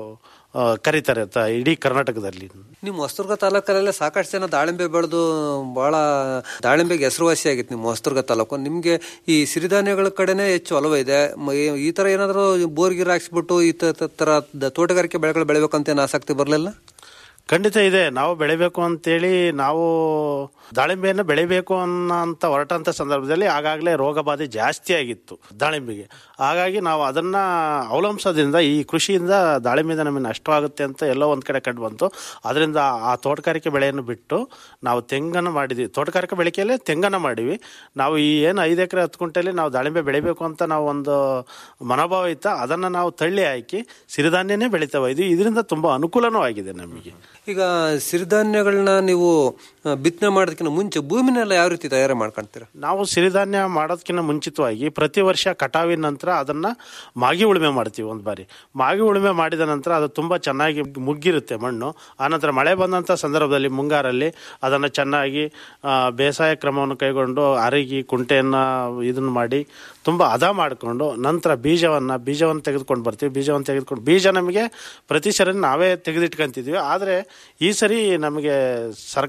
S17: ಕರೀತಾರೆ ಇಡೀ ಕರ್ನಾಟಕದಲ್ಲಿ
S16: ನಿಮ್ಮ ಹೊಸದುರ್ಗ ತಾಲೂಕಲ್ಲೆಲ್ಲ ಸಾಕಷ್ಟು ಜನ ದಾಳಿಂಬೆ ಬೆಳೆದು ಬಹಳ ದಾಳಿಂಬೆಗೆ ಹೆಸರುವಾಸಿ ಆಗಿತ್ತು ನಿಮ್ಮ ಹೊಸದುರ್ಗ ತಾಲೂಕು ನಿಮ್ಗೆ ಈ ಸಿರಿಧಾನ್ಯಗಳ ಕಡೆನೆ ಹೆಚ್ಚು ಒಲವು ಇದೆ ಈ ತರ ಏನಾದ್ರು ಬೋರ್ಗಿರ್ ಹಾಕ್ಸ್ಬಿಟ್ಟು ಈ ತರ ತೋಟಗಾರಿಕೆ ಬೆಳೆಗಳು ಬೆಳಿಬೇಕಂತ ಏನು ಆಸಕ್ತಿ ಬರಲಿಲ್ಲ
S17: ಖಂಡಿತ ಇದೆ ನಾವು ಬೆಳಿಬೇಕು ಅಂತೇಳಿ ನಾವು ದಾಳಿಂಬೆಯನ್ನು ಬೆಳಿಬೇಕು ಅನ್ನೋಂಥ ಹೊರಟಂಥ ಸಂದರ್ಭದಲ್ಲಿ ಆಗಾಗಲೇ ರೋಗ ಬಾಧೆ ಜಾಸ್ತಿ ಆಗಿತ್ತು ದಾಳಿಂಬೆಗೆ ಹಾಗಾಗಿ ನಾವು ಅದನ್ನು ಅವಲಂಬಿಸೋದ್ರಿಂದ ಈ ಕೃಷಿಯಿಂದ ದಾಳಿಂಬೆಯಿಂದ ನಮಗೆ ನಷ್ಟವಾಗುತ್ತೆ ಅಂತ ಎಲ್ಲೋ ಒಂದು ಕಡೆ ಕಂಡು ಬಂತು ಅದರಿಂದ ಆ ತೋಟಗಾರಿಕೆ ಬೆಳೆಯನ್ನು ಬಿಟ್ಟು ನಾವು ತೆಂಗನ್ನು ಮಾಡಿದ್ವಿ ತೋಟಗಾರಿಕೆ ಬೆಳೆಕೆಯಲ್ಲೇ ತೆಂಗನ್ನು ಮಾಡಿವಿ ನಾವು ಈ ಏನು ಐದು ಎಕರೆ ಹತ್ತು ಕುಂಟೆಯಲ್ಲಿ ನಾವು ದಾಳಿಂಬೆ ಬೆಳಿಬೇಕು ಅಂತ ನಾವು ಒಂದು ಮನೋಭಾವ ಇತ್ತು ಅದನ್ನು ನಾವು ತಳ್ಳಿ ಹಾಕಿ ಸಿರಿಧಾನ್ಯನೇ ಬೆಳಿತಾವೆ ಇದು ಇದರಿಂದ ತುಂಬ ಅನುಕೂಲನೂ ಆಗಿದೆ ನಮಗೆ
S16: ಈಗ ಸಿರಿಧಾನ್ಯಗಳನ್ನ ನೀವು ಬಿತ್ತನೆ ಮಾಡೋದಕ್ಕಿಂತ ಮುಂಚೆ ಭೂಮಿನೆಲ್ಲ ಯಾವ ರೀತಿ ತಯಾರಿ ಮಾಡ್ಕೊಂತೀರಾ
S17: ನಾವು ಸಿರಿಧಾನ್ಯ ಮಾಡೋದಕ್ಕಿಂತ ಮುಂಚಿತವಾಗಿ ಪ್ರತಿ ವರ್ಷ ಕಟಾವಿನ ನಂತರ ಅದನ್ನ ಮಾಗಿ ಉಳುಮೆ ಮಾಡ್ತೀವಿ ಒಂದು ಬಾರಿ ಮಾಗಿ ಉಳುಮೆ ಮಾಡಿದ ನಂತರ ಅದು ತುಂಬ ಚೆನ್ನಾಗಿ ಮುಗ್ಗಿರುತ್ತೆ ಮಣ್ಣು ಆನಂತರ ಮಳೆ ಬಂದಂಥ ಸಂದರ್ಭದಲ್ಲಿ ಮುಂಗಾರಲ್ಲಿ ಅದನ್ನು ಚೆನ್ನಾಗಿ ಬೇಸಾಯ ಕ್ರಮವನ್ನು ಕೈಗೊಂಡು ಅರಗಿ ಕುಂಟೆಯನ್ನು ಇದನ್ನು ಮಾಡಿ ತುಂಬ ಹದ ಮಾಡಿಕೊಂಡು ನಂತರ ಬೀಜವನ್ನು ಬೀಜವನ್ನು ತೆಗೆದುಕೊಂಡು ಬರ್ತೀವಿ ಬೀಜವನ್ನು ತೆಗೆದುಕೊಂಡು ಬೀಜ ನಮಗೆ ಪ್ರತಿ ಸರಿ ನಾವೇ ತೆಗೆದಿಟ್ಕೊಂತಿದ್ವಿ ಆದರೆ ಈ ಸರಿ ನಮಗೆ ಸರ್ಕಾರದ ವತಿಯಿಂದ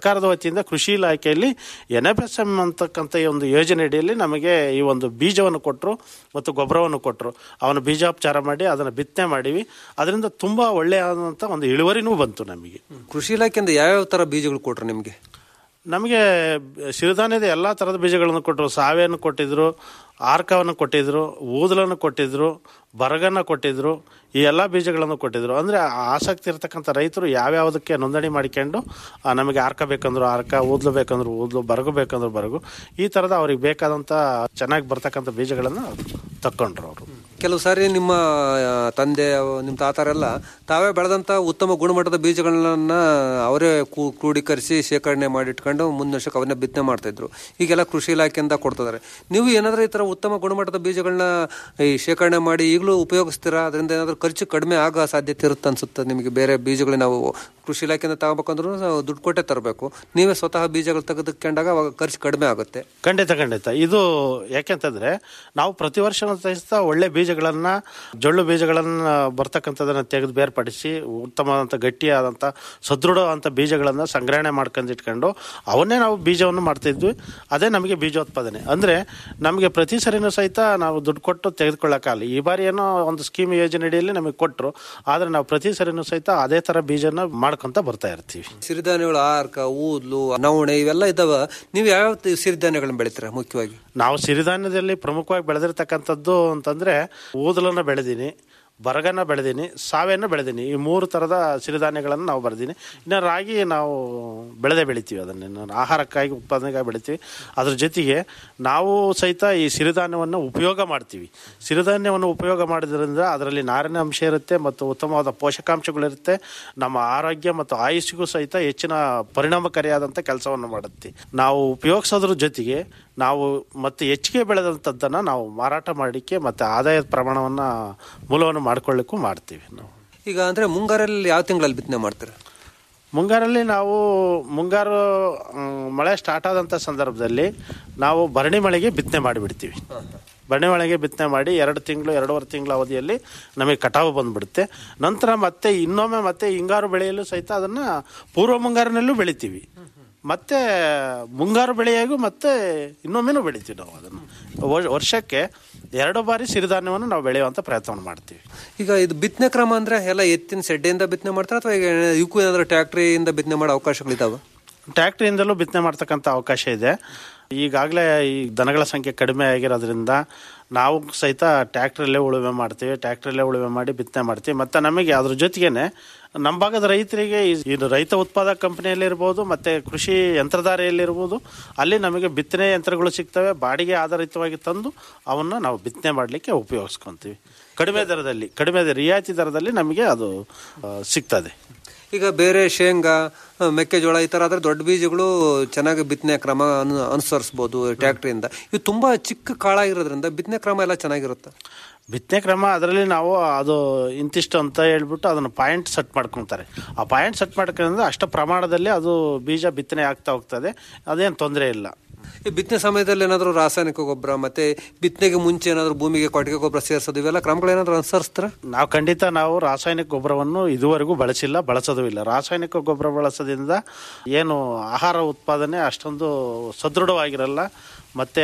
S17: ವತಿಯಿಂದ ಕೃಷಿ ಇಲಾಖೆಯಲ್ಲಿ ಎನ್ ಎಫ್ ಎಸ್ ಎಂ ಅಂತಕ್ಕಂಥ ಈ ಒಂದು ಯೋಜನೆ ಅಡಿಯಲ್ಲಿ ನಮಗೆ ಈ ಒಂದು ಬೀಜವನ್ನು ಕೊಟ್ಟರು ಮತ್ತು ಗೊಬ್ಬರವನ್ನು ಕೊಟ್ಟರು ಅವನ ಬೀಜೋಪಚಾರ ಮಾಡಿ ಅದನ್ನು ಬಿತ್ತನೆ ಮಾಡಿವಿ ಅದರಿಂದ ತುಂಬ ಒಳ್ಳೆಯಾದಂಥ ಒಂದು ಇಳುವರಿನೂ ಬಂತು ನಮಗೆ
S16: ಕೃಷಿ ಇಲಾಖೆಯಿಂದ ಯಾವ್ಯಾವ ತರ ಬೀಜಗಳು ಕೊಟ್ರು ನಿಮ್ಗೆ
S17: ನಮಗೆ ಸಿರಿಧಾನ್ಯದ ಎಲ್ಲ ಥರದ ಬೀಜಗಳನ್ನು ಕೊಟ್ಟರು ಸಾವೆಯನ್ನು ಕೊಟ್ಟಿದ್ರು ಆರ್ಕವನ್ನು ಕೊಟ್ಟಿದ್ರು ಊದಲನ್ನು ಕೊಟ್ಟಿದ್ರು ಬರಗನ್ನು ಕೊಟ್ಟಿದ್ರು ಈ ಎಲ್ಲ ಬೀಜಗಳನ್ನು ಕೊಟ್ಟಿದ್ರು ಅಂದರೆ ಆಸಕ್ತಿ ಇರತಕ್ಕಂಥ ರೈತರು ಯಾವ್ಯಾವುದಕ್ಕೆ ನೋಂದಣಿ ಮಾಡಿಕೊಂಡು ಆ, ನಮಗೆ ಆರ್ಕ ಬೇಕಂದ್ರು ಆರ್ಕ ಊದ್ಲು ಬೇಕಂದ್ರು ಊದ್ಲು ಬರಗು ಬೇಕಂದ್ರು ಬರಗು ಈ ಥರದ ಅವ್ರಿಗೆ ಬೇಕಾದಂಥ ಚೆನ್ನಾಗಿ ಬರ್ತಕ್ಕಂಥ ಬೀಜಗಳನ್ನು ತಕ್ಕೊಂಡ್ರು ಅವರು
S16: ಕೆಲವು ಸಾರಿ ನಿಮ್ಮ ಆ, ತಂದೆ ಅವ- ನಿಮ್ಮ ತಾತರೆಲ್ಲ ತಾವೇ ಬೆಳೆದಂತ ಉತ್ತಮ ಗುಣಮಟ್ಟದ ಬೀಜಗಳನ್ನ ಅವರೇ ಕೂ- ಕ್ರೋಢೀಕರಿಸಿ ಶೇಖರಣೆ ಮಾಡಿಟ್ಕೊಂಡು ಮುಂದಿನ ವರ್ಷಕ್ಕೆ ಅವನ್ನೇ ಬಿತ್ತನೆ ಮಾಡ್ತಾ ಇದ್ರು ಈಗೆಲ್ಲ ಕೃಷಿ ಇಲಾಖೆಯಿಂದ ಕೊಡ್ತಿದ್ದಾರೆ ನೀವು ಏನಾದ್ರೂ ಈ ತರ ಉತ್ತಮ ಗುಣಮಟ್ಟದ ಬೀಜಗಳನ್ನ ಈ ಶೇಖರಣೆ ಮಾಡಿ ಈಗಲೂ ಉಪಯೋಗಿಸ್ತೀರಾ ಅದರಿಂದ ಏನಾದ್ರೂ ಖರ್ಚು ಕಡಿಮೆ ಆಗೋ ಸಾಧ್ಯತೆ ಇರುತ್ತೆ ಅನ್ಸುತ್ತೆ ನಿಮಗೆ ಬೇರೆ ಬೀಜಗಳು ನಾವು ಕೃಷಿ ಇಲಾಖೆಯಿಂದ ತಗೋಬೇಕಂದ್ರೂ ನಾವು ದುಡ್ಡು ಕೊಟ್ಟೆ ತರಬೇಕು ನೀವೇ ಸ್ವತಃ ಬೀಜಗಳು ತೆಗೆದುಕೊಂಡಾಗ ಅವಾಗ ಖರ್ಚು ಕಡಿಮೆ ಆಗುತ್ತೆ
S17: ಖಂಡಿತ ಖಂಡಿತ ಇದು ಯಾಕೆಂತಂದ್ರೆ ನಾವು ಪ್ರತಿ ವರ್ಷ ಸಹಿತ ಒಳ್ಳೆ ಬೀಜಗಳನ್ನ ಜೊಳ್ಳು ಬೀಜಗಳನ್ನ ಬರ್ತಕ್ಕಂಥದನ್ನ ತೆಗೆದು ಬೇರ್ಪಡಿಸಿ ಉತ್ತಮವಾದಂಥ ಗಟ್ಟಿಯಾದಂಥ ಸದೃಢವಾದಂಥ ಬೀಜಗಳನ್ನ ಸಂಗ್ರಹಣೆ ಮಾಡ್ಕೊಂಡು ಇಟ್ಕೊಂಡು ಅವನ್ನೇ ನಾವು ಬೀಜವನ್ನು ಮಾಡ್ತಿದ್ವಿ ಅದೇ ನಮಗೆ ಬೀಜೋತ್ಪಾದನೆ ಅಂದ್ರೆ ನಮಗೆ ಪ್ರತಿ ಸರಿನೂ ಸಹಿತ ನಾವು ದುಡ್ಡು ಕೊಟ್ಟು ತೆಗೆದುಕೊಳ್ಳಕ್ಕಾಗಲ್ಲ ಈ ಬಾರಿ ಏನೋ ಒಂದು ಸ್ಕೀಮ್ ಯೋಜನೆ ಅಡಿಯಲ್ಲಿ ನಮಗೆ ಕೊಟ್ಟರು ಆದ್ರೆ ನಾವು ಪ್ರತಿ ಸರಿನೂ ಸಹಿತ ಅದೇ ತರ ಬೀಜನ ಮಾಡ್ಕೊಂತ ಬರ್ತಾ ಇರ್ತೀವಿ
S16: ಸಿರಿಧಾನ್ಯಗಳು ಆರ್ಕ ಊದ್ಲು ನವಣೆ ಇವೆಲ್ಲ ಇದಾವ ನೀವು ಯಾವ್ಯಾವ ತಿ- ಸಿರಿಧಾನ್ಯಗಳನ್ನ ಬೆಳಿತೀರಾ ಮುಖ್ಯವಾಗಿ
S17: ನಾವು ಸಿರಿಧಾನ್ಯದಲ್ಲಿ ಪ್ರಮುಖವಾಗಿ ಬೆಳೆದಿರ್ತಕ್ಕಂಥದ್ದು ಅಂತಂದ್ರೆ ಊದಲನ್ನ ಬೆಳೆದೀನಿ ಬರಗನ್ನ ಬೆಳೆದೀನಿ ಸಾವೆಯನ್ನು ಬೆಳೆದೀನಿ ಈ ಮೂರು ಥರದ ಸಿರಿಧಾನ್ಯಗಳನ್ನು ನಾವು ಬೆಳೆದೀನಿ ಇನ್ನು ರಾಗಿ ನಾವು ಬೆಳೆದೇ ಬೆಳಿತೀವಿ ಅದನ್ನು ಆಹಾರಕ್ಕಾಗಿ ಉತ್ಪಾದನೆಗಾಗಿ ಬೆಳಿತೀವಿ ಅದ್ರ ಜೊತೆಗೆ ನಾವು ಸಹಿತ ಈ ಸಿರಿಧಾನ್ಯವನ್ನು ಉಪಯೋಗ ಮಾಡ್ತೀವಿ ಸಿರಿಧಾನ್ಯವನ್ನು ಉಪಯೋಗ ಮಾಡೋದ್ರಿಂದ ಅದರಲ್ಲಿ ನಾರಿನ ಅಂಶ ಇರುತ್ತೆ ಮತ್ತು ಉತ್ತಮವಾದ ಪೋಷಕಾಂಶಗಳಿರುತ್ತೆ ನಮ್ಮ ಆರೋಗ್ಯ ಮತ್ತು ಆಯುಷ್ಗೂ ಸಹಿತ ಹೆಚ್ಚಿನ ಪರಿಣಾಮಕಾರಿಯಾದಂಥ ಕೆಲಸವನ್ನು ಮಾಡುತ್ತೆ ನಾವು ಉಪಯೋಗಿಸೋದ್ರ ಜೊತೆಗೆ ನಾವು ಮತ್ತೆ ಹೆಚ್ಚಿಗೆ ಬೆಳೆದಂಥದ್ದನ್ನು ನಾವು ಮಾರಾಟ ಮಾಡಲಿಕ್ಕೆ ಮತ್ತು ಆದಾಯದ ಪ್ರಮಾಣವನ್ನು ಮೂಲವನ್ನು ಮಾಡ್ಕೊಳ್ಳಿಕ್ಕೂ ಮಾಡ್ತೀವಿ ನಾವು
S16: ಈಗ ಅಂದ್ರೆ ಮುಂಗಾರಲ್ಲಿ ಯಾವ ತಿಂಗಳಲ್ಲಿ ಬಿತ್ತನೆ ಮಾಡ್ತೀರಾ
S17: ಮುಂಗಾರಲ್ಲಿ ನಾವು ಮುಂಗಾರು ಮ್, ಮಳೆ ಸ್ಟಾರ್ಟ್ ಆದಂಥ ಸಂದರ್ಭದಲ್ಲಿ ನಾವು ಭರಣಿ ಮಳೆಗೆ ಬಿತ್ತನೆ ಮಾಡಿಬಿಡ್ತೀವಿ ಭರಣಿ ಮಳೆಗೆ ಬಿತ್ತನೆ ಮಾಡಿ ಎರಡು ತಿಂಗಳು ಎರಡೂವರೆ ತಿಂಗಳ ಅವಧಿಯಲ್ಲಿ ನಮಗೆ ಕಟಾವು ಬಂದ್ಬಿಡುತ್ತೆ ನಂತರ ಮತ್ತೆ ಇನ್ನೊಮ್ಮೆ ಮತ್ತೆ ಹಿಂಗಾರು ಬೆಳೆಯಲು ಸಹಿತ ಅದನ್ನು ಪೂರ್ವ ಮುಂಗಾರಿನಲ್ಲೂ ಬೆಳಿತೀವಿ ಮತ್ತೆ ಮುಂಗಾರು ಬೆಳೆಯಾಗೂ ಮತ್ತೆ ಇನ್ನೊಮ್ಮೆನೂ ಬೆಳಿತೀವಿ ನಾವು ಅದನ್ನು ವರ್- ವರ್ಷಕ್ಕೆ ಎರಡು ಬಾರಿ ಸಿರಿಧಾನ್ಯವನ್ನು ನಾವು ಬೆಳೆಯುವಂಥ ಪ್ರಯತ್ನವನ್ನು ಮಾಡ್ತೀವಿ
S16: ಈಗ ಇದು ಬಿತ್ತನೆ ಕ್ರಮ ಅಂದ್ರೆ ಎಲ್ಲ ಎತ್ತಿನ ಸೆಡ್ಡೆಯಿಂದ ಬಿತ್ತನೆ ಮಾಡ್ತಾರೆ ಅಥವಾ ಈಗ ಇವಕ್ಕೂ ಏನಾದ್ರು ಟ್ಯಾಕ್ಟ್ರಿಯಿಂದ ಬಿತ್ತನೆ ಮಾಡೋ ಅವಕಾಶಗಳಿದಾವ
S17: ಟ್ಯಾಕ್ಟ್ರಿಯಿಂದಲೂ ಬಿತ್ತನೆ ಮಾಡ್ತಕ್ಕಂಥ ಅವಕಾಶ ಇದೆ ಈಗಾಗಲೇ ಈ ದನಗಳ ಸಂಖ್ಯೆ ಕಡಿಮೆ ಆಗಿರೋದ್ರಿಂದ ನಾವು ಸಹಿತ ಟ್ಯಾಕ್ಟ್ರಲ್ಲೇ ಉಳುಮೆ ಮಾಡ್ತೀವಿ ಟ್ಯಾಕ್ಟ್ರಲ್ಲೇ ಉಳುಮೆ ಮಾಡಿ ಬಿತ್ತನೆ ಮಾಡ್ತೀವಿ ಮತ್ತು ನಮಗೆ ಅದ್ರ ಜೊತೆಗೇನೆ ನಮ್ಮ ಭಾಗದ ರೈತರಿಗೆ ಈ- ಇದು ರೈತ ಉತ್ಪಾದಕ ಕಂಪನಿಯಲ್ಲಿರ್ಬೋದು ಮತ್ತು ಕೃಷಿ ಯಂತ್ರಧಾರೆಯಲ್ಲಿರ್ಬೋದು ಅಲ್ಲಿ ನಮಗೆ ಬಿತ್ತನೆ ಯಂತ್ರಗಳು ಸಿಗ್ತವೆ ಬಾಡಿಗೆ ಆಧಾರಿತವಾಗಿ ತಂದು ಅವನ್ನ ನಾವು ಬಿತ್ತನೆ ಮಾಡಲಿಕ್ಕೆ ಉಪಯೋಗಿಸ್ಕೊತೀವಿ ಕಡಿಮೆ ದರದಲ್ಲಿ ಕಡಿಮೆ ದರ ರಿಯಾಯಿತಿ ದರದಲ್ಲಿ ನಮಗೆ ಅದು ಆ, ಸಿಗ್ತದೆ
S16: ಈಗ ಬೇರೆ ಶೇಂಗಾ ಆ, ಮೆಕ್ಕೆಜೋಳ ಈ ತರ ಆದ್ರೆ ದೊಡ್ಡ ಬೀಜಗಳು ಚೆನ್ನಾಗಿ ಬಿತ್ತನೆ ಕ್ರಮ ಅನು ಅನುಸರಿಸಬಹುದು ಟ್ಯಾಕ್ಟ್ರಿಯಿಂದ ಇದು ತುಂಬಾ ಚಿಕ್ಕ ಕಾಳಾಗಿರೋದ್ರಿಂದ ಬಿತ್ತನೆ ಕ್ರಮ ಎಲ್ಲ ಚೆನ್ನಾಗಿರುತ್ತೆ
S17: ಬಿತ್ತನೆ ಕ್ರಮ ಅದರಲ್ಲಿ ನಾವು ಅದು ಇಂತಿಷ್ಟು ಅಂತ ಹೇಳ್ಬಿಟ್ಟು ಅದನ್ನು ಪಾಯಿಂಟ್ ಸೆಟ್ ಮಾಡ್ಕೊತಾರೆ ಆ ಪಾಯಿಂಟ್ ಸೆಟ್ ಮಾಡ್ಕೊಂಡ್ರೆ ಅಷ್ಟ ಪ್ರಮಾಣದಲ್ಲಿ ಅದು ಬೀಜ ಬಿತ್ತನೆ ಆಗ್ತಾ ಹೋಗ್ತದೆ ಅದೇನು ತೊಂದರೆ ಇಲ್ಲ
S16: ಈ ಬಿತ್ತನೆ ಸಮಯದಲ್ಲಿ ಏನಾದ್ರು ರಾಸಾಯನಿಕ ಗೊಬ್ಬರ ಮತ್ತೆ ಬಿತ್ತನೆಗೆ ಮುಂಚೆ ಏನಾದ್ರು ಭೂಮಿಗೆ ಕೊಟ್ಟಿಗೆ ಗೊಬ್ಬರ ಸೇರಿಸೋದು ಇವೆಲ್ಲ ಕ್ರಮಗಳು ಏನಾದ್ರು ಅನುಸರಿಸ್ತಾರ
S17: ನಾವು ಖಂಡಿತ ನಾವು ರಾಸಾಯನಿಕ ಗೊಬ್ಬರವನ್ನು ಇದುವರೆಗೂ ಬಳಸಿಲ್ಲ ಬಳಸೋದು ಇಲ್ಲ ರಾಸಾಯನಿಕ ಗೊಬ್ಬರ ಬಳಸೋದ್ರಿಂದ ಏನು ಆಹಾರ ಉತ್ಪಾದನೆ ಅಷ್ಟೊಂದು ಸದೃಢವಾಗಿರಲ್ಲ ಮತ್ತು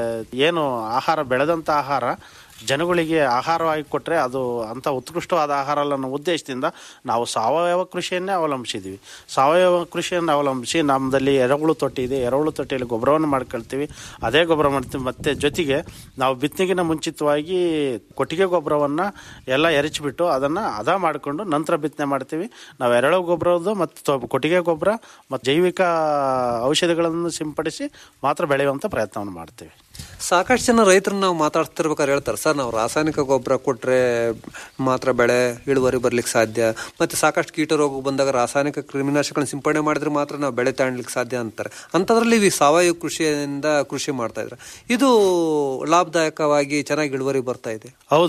S17: ಏನು ಆಹಾರ ಬೆಳೆದಂಥ ಆಹಾರ ಜನಗಳಿಗೆ ಆಹಾರವಾಗಿ ಕೊಟ್ಟರೆ ಅದು ಅಂಥ ಉತ್ಕೃಷ್ಟವಾದ ಆಹಾರ ಅಲ್ಲ ಅನ್ನೋ ಉದ್ದೇಶದಿಂದ ನಾವು ಸಾವಯವ ಕೃಷಿಯನ್ನೇ ಅವಲಂಬಿಸಿದ್ದೀವಿ ಸಾವಯವ ಕೃಷಿಯನ್ನು ಅವಲಂಬಿಸಿ ನಮ್ಮದಲ್ಲಿ ಎರೆಹುಳು ತೊಟ್ಟಿ ಇದೆ ಎರೆಹುಳು ತೊಟ್ಟಿಯಲ್ಲಿ ಗೊಬ್ಬರವನ್ನು ಮಾಡ್ಕೊಳ್ತೀವಿ ಅದೇ ಗೊಬ್ಬರ ಮಾಡ್ತೀವಿ ಮತ್ತು ಜೊತೆಗೆ ನಾವು ಬಿತ್ತನೆಗಿನ ಮುಂಚಿತವಾಗಿ ಕೊಟ್ಟಿಗೆ ಗೊಬ್ಬರವನ್ನು ಎಲ್ಲ ಎರಚಿಬಿಟ್ಟು ಅದನ್ನು ಹದ ಮಾಡಿಕೊಂಡು ನಂತರ ಬಿತ್ತನೆ ಮಾಡ್ತೀವಿ ನಾವು ಎರೆಹುಳು ಗೊಬ್ಬರದ್ದು ಮತ್ತು ಕೊಟ್ಟಿಗೆ ಗೊಬ್ಬರ ಮತ್ತು ಜೈವಿಕ ಔಷಧಿಗಳನ್ನು ಸಿಂಪಡಿಸಿ ಮಾತ್ರ ಬೆಳೆಯುವಂಥ ಪ್ರಯತ್ನವನ್ನು ಮಾಡ್ತೀವಿ
S16: ಸಾಕಷ್ಟು ಜನ ರೈತರನ್ನ ನಾವು ಮಾತಾಡ್ತಿರ್ಬೇಕಾದ್ರೆ ಹೇಳ್ತಾರೆ ಸರ್ ನಾವು ರಾಸಾಯನಿಕ ಗೊಬ್ಬರ ಕೊಟ್ರೆ ಮಾತ್ರ ಬೆಳೆ ಇಳುವರಿ ಬರ್ಲಿಕ್ಕೆ ಸಾಧ್ಯ ಮತ್ತೆ ಸಾಕಷ್ಟು ಕೀಟ ರೋಗ ಬಂದಾಗ ರಾಸಾಯನಿಕ ಕ್ರಿಮಿನಾಶಕಗಳನ್ನ ಸಿಂಪಡಣೆ ಮಾಡಿದ್ರೆ ಮಾತ್ರ ನಾವು ಬೆಳೆ ತಾಣ್ಲಿಕ್ಕೆ ಸಾಧ್ಯ ಅಂತಾರೆ ಅಂಥದ್ರಲ್ಲಿ ಈ ಸಾವಯವ ಕೃಷಿಯಿಂದ ಕೃಷಿ ಮಾಡ್ತಾ ಇದ್ರೆ ಇದು ಲಾಭದಾಯಕವಾಗಿ ಚೆನ್ನಾಗಿ ಇಳುವರಿ ಬರ್ತಾ ಇದೆ
S17: ಹೌದು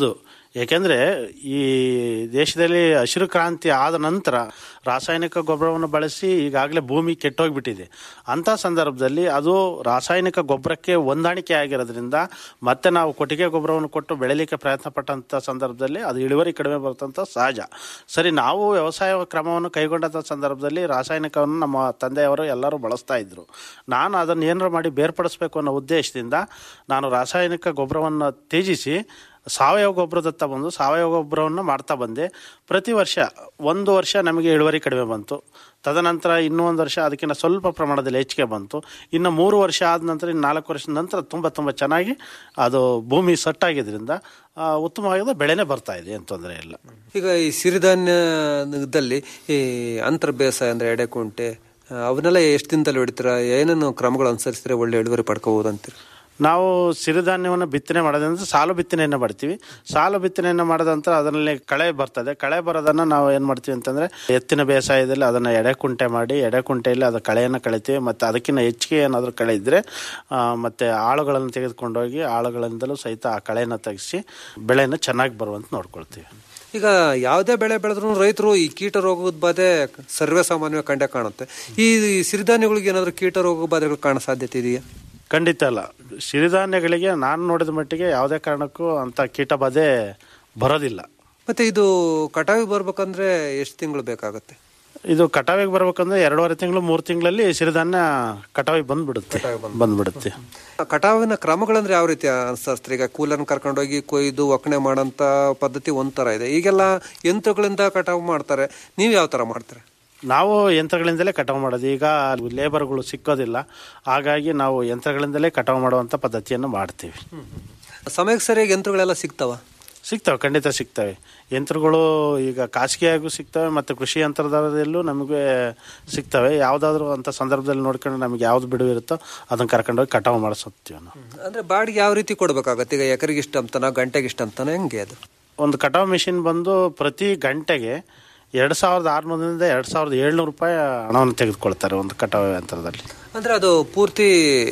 S17: ಏಕೆಂದರೆ ಈ ದೇಶದಲ್ಲಿ ಹಸಿರು ಕ್ರಾಂತಿ ಆದ ನಂತರ ರಾಸಾಯನಿಕ ಗೊಬ್ಬರವನ್ನು ಬಳಸಿ ಈಗಾಗಲೇ ಭೂಮಿ ಕೆಟ್ಟೋಗ್ಬಿಟ್ಟಿದೆ ಅಂಥ ಸಂದರ್ಭದಲ್ಲಿ ಅದು ರಾಸಾಯನಿಕ ಗೊಬ್ಬರಕ್ಕೆ ಹೊಂದಾಣಿಕೆ ಆಗಿರೋದ್ರಿಂದ ಮತ್ತೆ ನಾವು ಕೊಟ್ಟಿಗೆ ಗೊಬ್ಬರವನ್ನು ಕೊಟ್ಟು ಬೆಳೆಯಲಿಕ್ಕೆ ಪ್ರಯತ್ನ ಪಟ್ಟಂಥ ಸಂದರ್ಭದಲ್ಲಿ ಅದು ಇಳುವರಿ ಕಡಿಮೆ ಬರ್ತಂಥ ಸಹಜ ಸರಿ ನಾವು ವ್ಯವಸಾಯ ಕ್ರಮವನ್ನು ಕೈಗೊಂಡಂಥ ಸಂದರ್ಭದಲ್ಲಿ ರಾಸಾಯನಿಕವನ್ನು ನಮ್ಮ ತಂದೆಯವರು ಎಲ್ಲರೂ ಬಳಸ್ತಾ ಇದ್ರು ನಾನು ಅದನ್ನು ಏನಾರು ಮಾಡಿ ಬೇರ್ಪಡಿಸ್ಬೇಕು ಅನ್ನೋ ಉದ್ದೇಶದಿಂದ ನಾನು ರಾಸಾಯನಿಕ ಗೊಬ್ಬರವನ್ನು ತ್ಯಜಿಸಿ ಸಾವಯವ ಗೊಬ್ಬರದತ್ತ ಬಂದು ಸಾವಯವ ಗೊಬ್ಬರವನ್ನು ಮಾಡ್ತಾ ಬಂದೆ ಪ್ರತಿ ವರ್ಷ ಒಂದು ವರ್ಷ ನಮಗೆ ಇಳುವರಿ ಕಡಿಮೆ ಬಂತು ತದನಂತರ ಇನ್ನೂ ಒಂದು ವರ್ಷ ಅದಕ್ಕಿಂತ ಸ್ವಲ್ಪ ಪ್ರಮಾಣದಲ್ಲಿ ಹೆಚ್ಚಿಗೆ ಬಂತು ಇನ್ನು ಮೂರು ವರ್ಷ ಆದ ನಂತರ ಇನ್ನು ನಾಲ್ಕು ವರ್ಷದ ನಂತರ ತುಂಬ ತುಂಬ ಚೆನ್ನಾಗಿ ಅದು ಭೂಮಿ ಸಟ್ಟಾಗಿದ್ದರಿಂದ ಆ, ಉತ್ತಮವಾದ ಬೆಳೆನೇ ಬರ್ತಾ ಇದೆ ಏನು ತೊಂದರೆ ಇಲ್ಲ
S16: ಈಗ ಈ ಸಿರಿಧಾನ್ಯದಲ್ಲಿ ಈ ಅಂತರ ಬೇಸಾಯ ಅಂದ್ರೆ ಎಡೆಕುಂಟೆ ಆ, ಅವನ್ನೆಲ್ಲ ಎಷ್ಟು ದಿನದಲ್ಲಿ ಹೊಡಿತೀರಾ ಏನೇನು ಕ್ರಮಗಳು ಅನುಸರಿಸಿದ್ರೆ ಒಳ್ಳೆ ಇಳುವರಿ ಪಡ್ಕೋಬಹುದು ಅಂತೀರಿ
S17: ನಾವು ಸಿರಿಧಾನ್ಯವನ್ನು ಬಿತ್ತನೆ ಮಾಡೋದಂದ್ರೆ ಸಾಲು ಬಿತ್ತನೆಯನ್ನು ಮಾಡ್ತೀವಿ ಸಾಲು ಬಿತ್ತನೆಯನ್ನು ಮಾಡಿದ ನಂತರ ಅದರಲ್ಲಿ ಕಳೆ ಬರ್ತದೆ ಕಳೆ ಬರೋದನ್ನು ನಾವು ಏನು ಮಾಡ್ತೀವಿ ಅಂತಂದರೆ ಎತ್ತಿನ ಬೇಸಾಯದಲ್ಲಿ ಅದನ್ನು ಎಡೆಕುಂಟೆ ಮಾಡಿ ಎಡೆಕುಂಟೆಯಲ್ಲಿ ಅದು ಕಳೆಯನ್ನು ಕಳಿತೀವಿ ಮತ್ತು ಅದಕ್ಕಿಂತ ಹೆಚ್ಚಿಗೆ ಏನಾದರೂ ಕಳೆ ಇದ್ದರೆ ಮತ್ತು ಆಳುಗಳನ್ನು ತೆಗೆದುಕೊಂಡೋಗಿ ಆಳುಗಳಿಂದಲೂ ಸಹಿತ ಆ ಕಳೆಯನ್ನು ತೆಗೆಸಿ ಬೆಳೆಯನ್ನು ಚೆನ್ನಾಗಿ ಬರುವಂತೆ ನೋಡ್ಕೊಳ್ತೀವಿ
S16: ಈಗ ಯಾವುದೇ ಬೆಳೆ ಬೆಳೆದ್ರು ರೈತರು ಈ ಕೀಟ ರೋಗದ ಬಾಧೆ ಸರ್ವೇ ಸಾಮಾನ್ಯವಾಗಿ ಕಂಡೇ ಕಾಣುತ್ತೆ ಈ ಸಿರಿಧಾನ್ಯಗಳಿಗೆ ಏನಾದರೂ ಕೀಟ ರೋಗ ಬಾಧೆಗಳು ಕಾಣೋ ಸಾಧ್ಯತೆ ಇದೆಯಾ
S17: ಖಂಡಿತ ಅಲ್ಲ ಸಿರಿಧಾನ್ಯಗಳಿಗೆ ನಾನು ನೋಡಿದ ಮಟ್ಟಿಗೆ ಯಾವುದೇ ಕಾರಣಕ್ಕೂ ಅಂಥ ಕೀಟ ಬಾಧೆ ಬರೋದಿಲ್ಲ
S16: ಮತ್ತೆ ಇದು ಕಟಾವಿ ಬರ್ಬೇಕಂದ್ರೆ ಎಷ್ಟು ತಿಂಗಳು ಬೇಕಾಗುತ್ತೆ
S17: ಇದು ಕಟಾವಿಗೆ ಬರ್ಬೇಕಂದ್ರೆ ಎರಡೂವರೆ ತಿಂಗಳು ಮೂರು ತಿಂಗಳಲ್ಲಿ ಸಿರಿಧಾನ್ಯ ಕಟಾವಿಗೆ ಬಂದ್ಬಿಡುತ್ತೆ ಬಂದ್ಬಿಡುತ್ತೆ
S16: ಕಟಾವಿನ ಕ್ರಮಗಳಂದ್ರೆ ಯಾವ ರೀತಿ ಅನುಸರಿಸ್ತಾರೆ ಈಗ ಕೂಲರ್ನ ಕರ್ಕೊಂಡೋಗಿ ಕೊಯ್ದು ಒಕ್ಕಣೆ ಮಾಡೋಂಥ ಪದ್ಧತಿ ಒಂಥರ ಇದೆ ಈಗೆಲ್ಲ ಯಂತ್ರಗಳಿಂದ ಕಟಾವು ಮಾಡ್ತಾರೆ ನೀವು ಯಾವ ಥರ ಮಾಡ್ತಾರೆ
S17: ನಾವು ಯಂತ್ರಗಳಿಂದಲೇ ಕಟಾವು ಮಾಡೋದು ಈಗ ಲೇಬರ್ಗಳು ಸಿಕ್ಕೋದಿಲ್ಲ ಹಾಗಾಗಿ ನಾವು ಯಂತ್ರಗಳಿಂದಲೇ ಕಟಾವು ಮಾಡುವಂಥ ಪದ್ಧತಿಯನ್ನು ಮಾಡ್ತೀವಿ
S16: ಸಮಯಕ್ಕೆ ಸರಿಯಾಗಿ ಯಂತ್ರಗಳೆಲ್ಲ ಸಿಗ್ತಾವ
S17: ಸಿಗ್ತವೆ ಖಂಡಿತ ಸಿಗ್ತವೆ ಯಂತ್ರಗಳು ಈಗ ಖಾಸಗಿಯಾಗೂ ಸಿಗ್ತವೆ ಮತ್ತು ಕೃಷಿ ಯಂತ್ರದಲ್ಲೂ ನಮಗೆ ಸಿಗ್ತವೆ ಯಾವುದಾದ್ರೂ ಅಂಥ ಸಂದರ್ಭದಲ್ಲಿ ನೋಡ್ಕೊಂಡು ನಮಗೆ ಯಾವ್ದು ಬಿಡುವು ಇರುತ್ತೋ ಅದನ್ನು ಕರ್ಕೊಂಡೋಗಿ ಕಟಾವು ಮಾಡಿಸುತ್ತೀವಿ ನಾವು
S16: ಅಂದ್ರೆ ಬಾಡಿಗೆ ಯಾವ ರೀತಿ ಕೊಡ್ಬೇಕಾಗತ್ತೆ ಈಗ ಎಕರೆಗೆ ಇಷ್ಟ ಅಂತಾನ ಗಂಟೆಗೆ ಇಷ್ಟ ಅಂತಾನ ಹೆಂಗೆ ಅದು
S17: ಒಂದು ಕಟಾವು ಮಿಷಿನ್ ಬಂದು ಪ್ರತಿ ಗಂಟೆಗೆ ಎರಡು ಸಾವಿರದ ಆರುನೂರರಿಂದ ಎರಡು ಸಾವಿರದ ಏಳ್ನೂರು ರೂಪಾಯಿ ಹಣವನ್ನು ತೆಗೆದುಕೊಳ್ತಾರೆ ಒಂದು ಕಟಾವು ಯಂತ್ರದಲ್ಲಿ
S16: ಅಂದ್ರೆ ಅದು ಪೂರ್ತಿ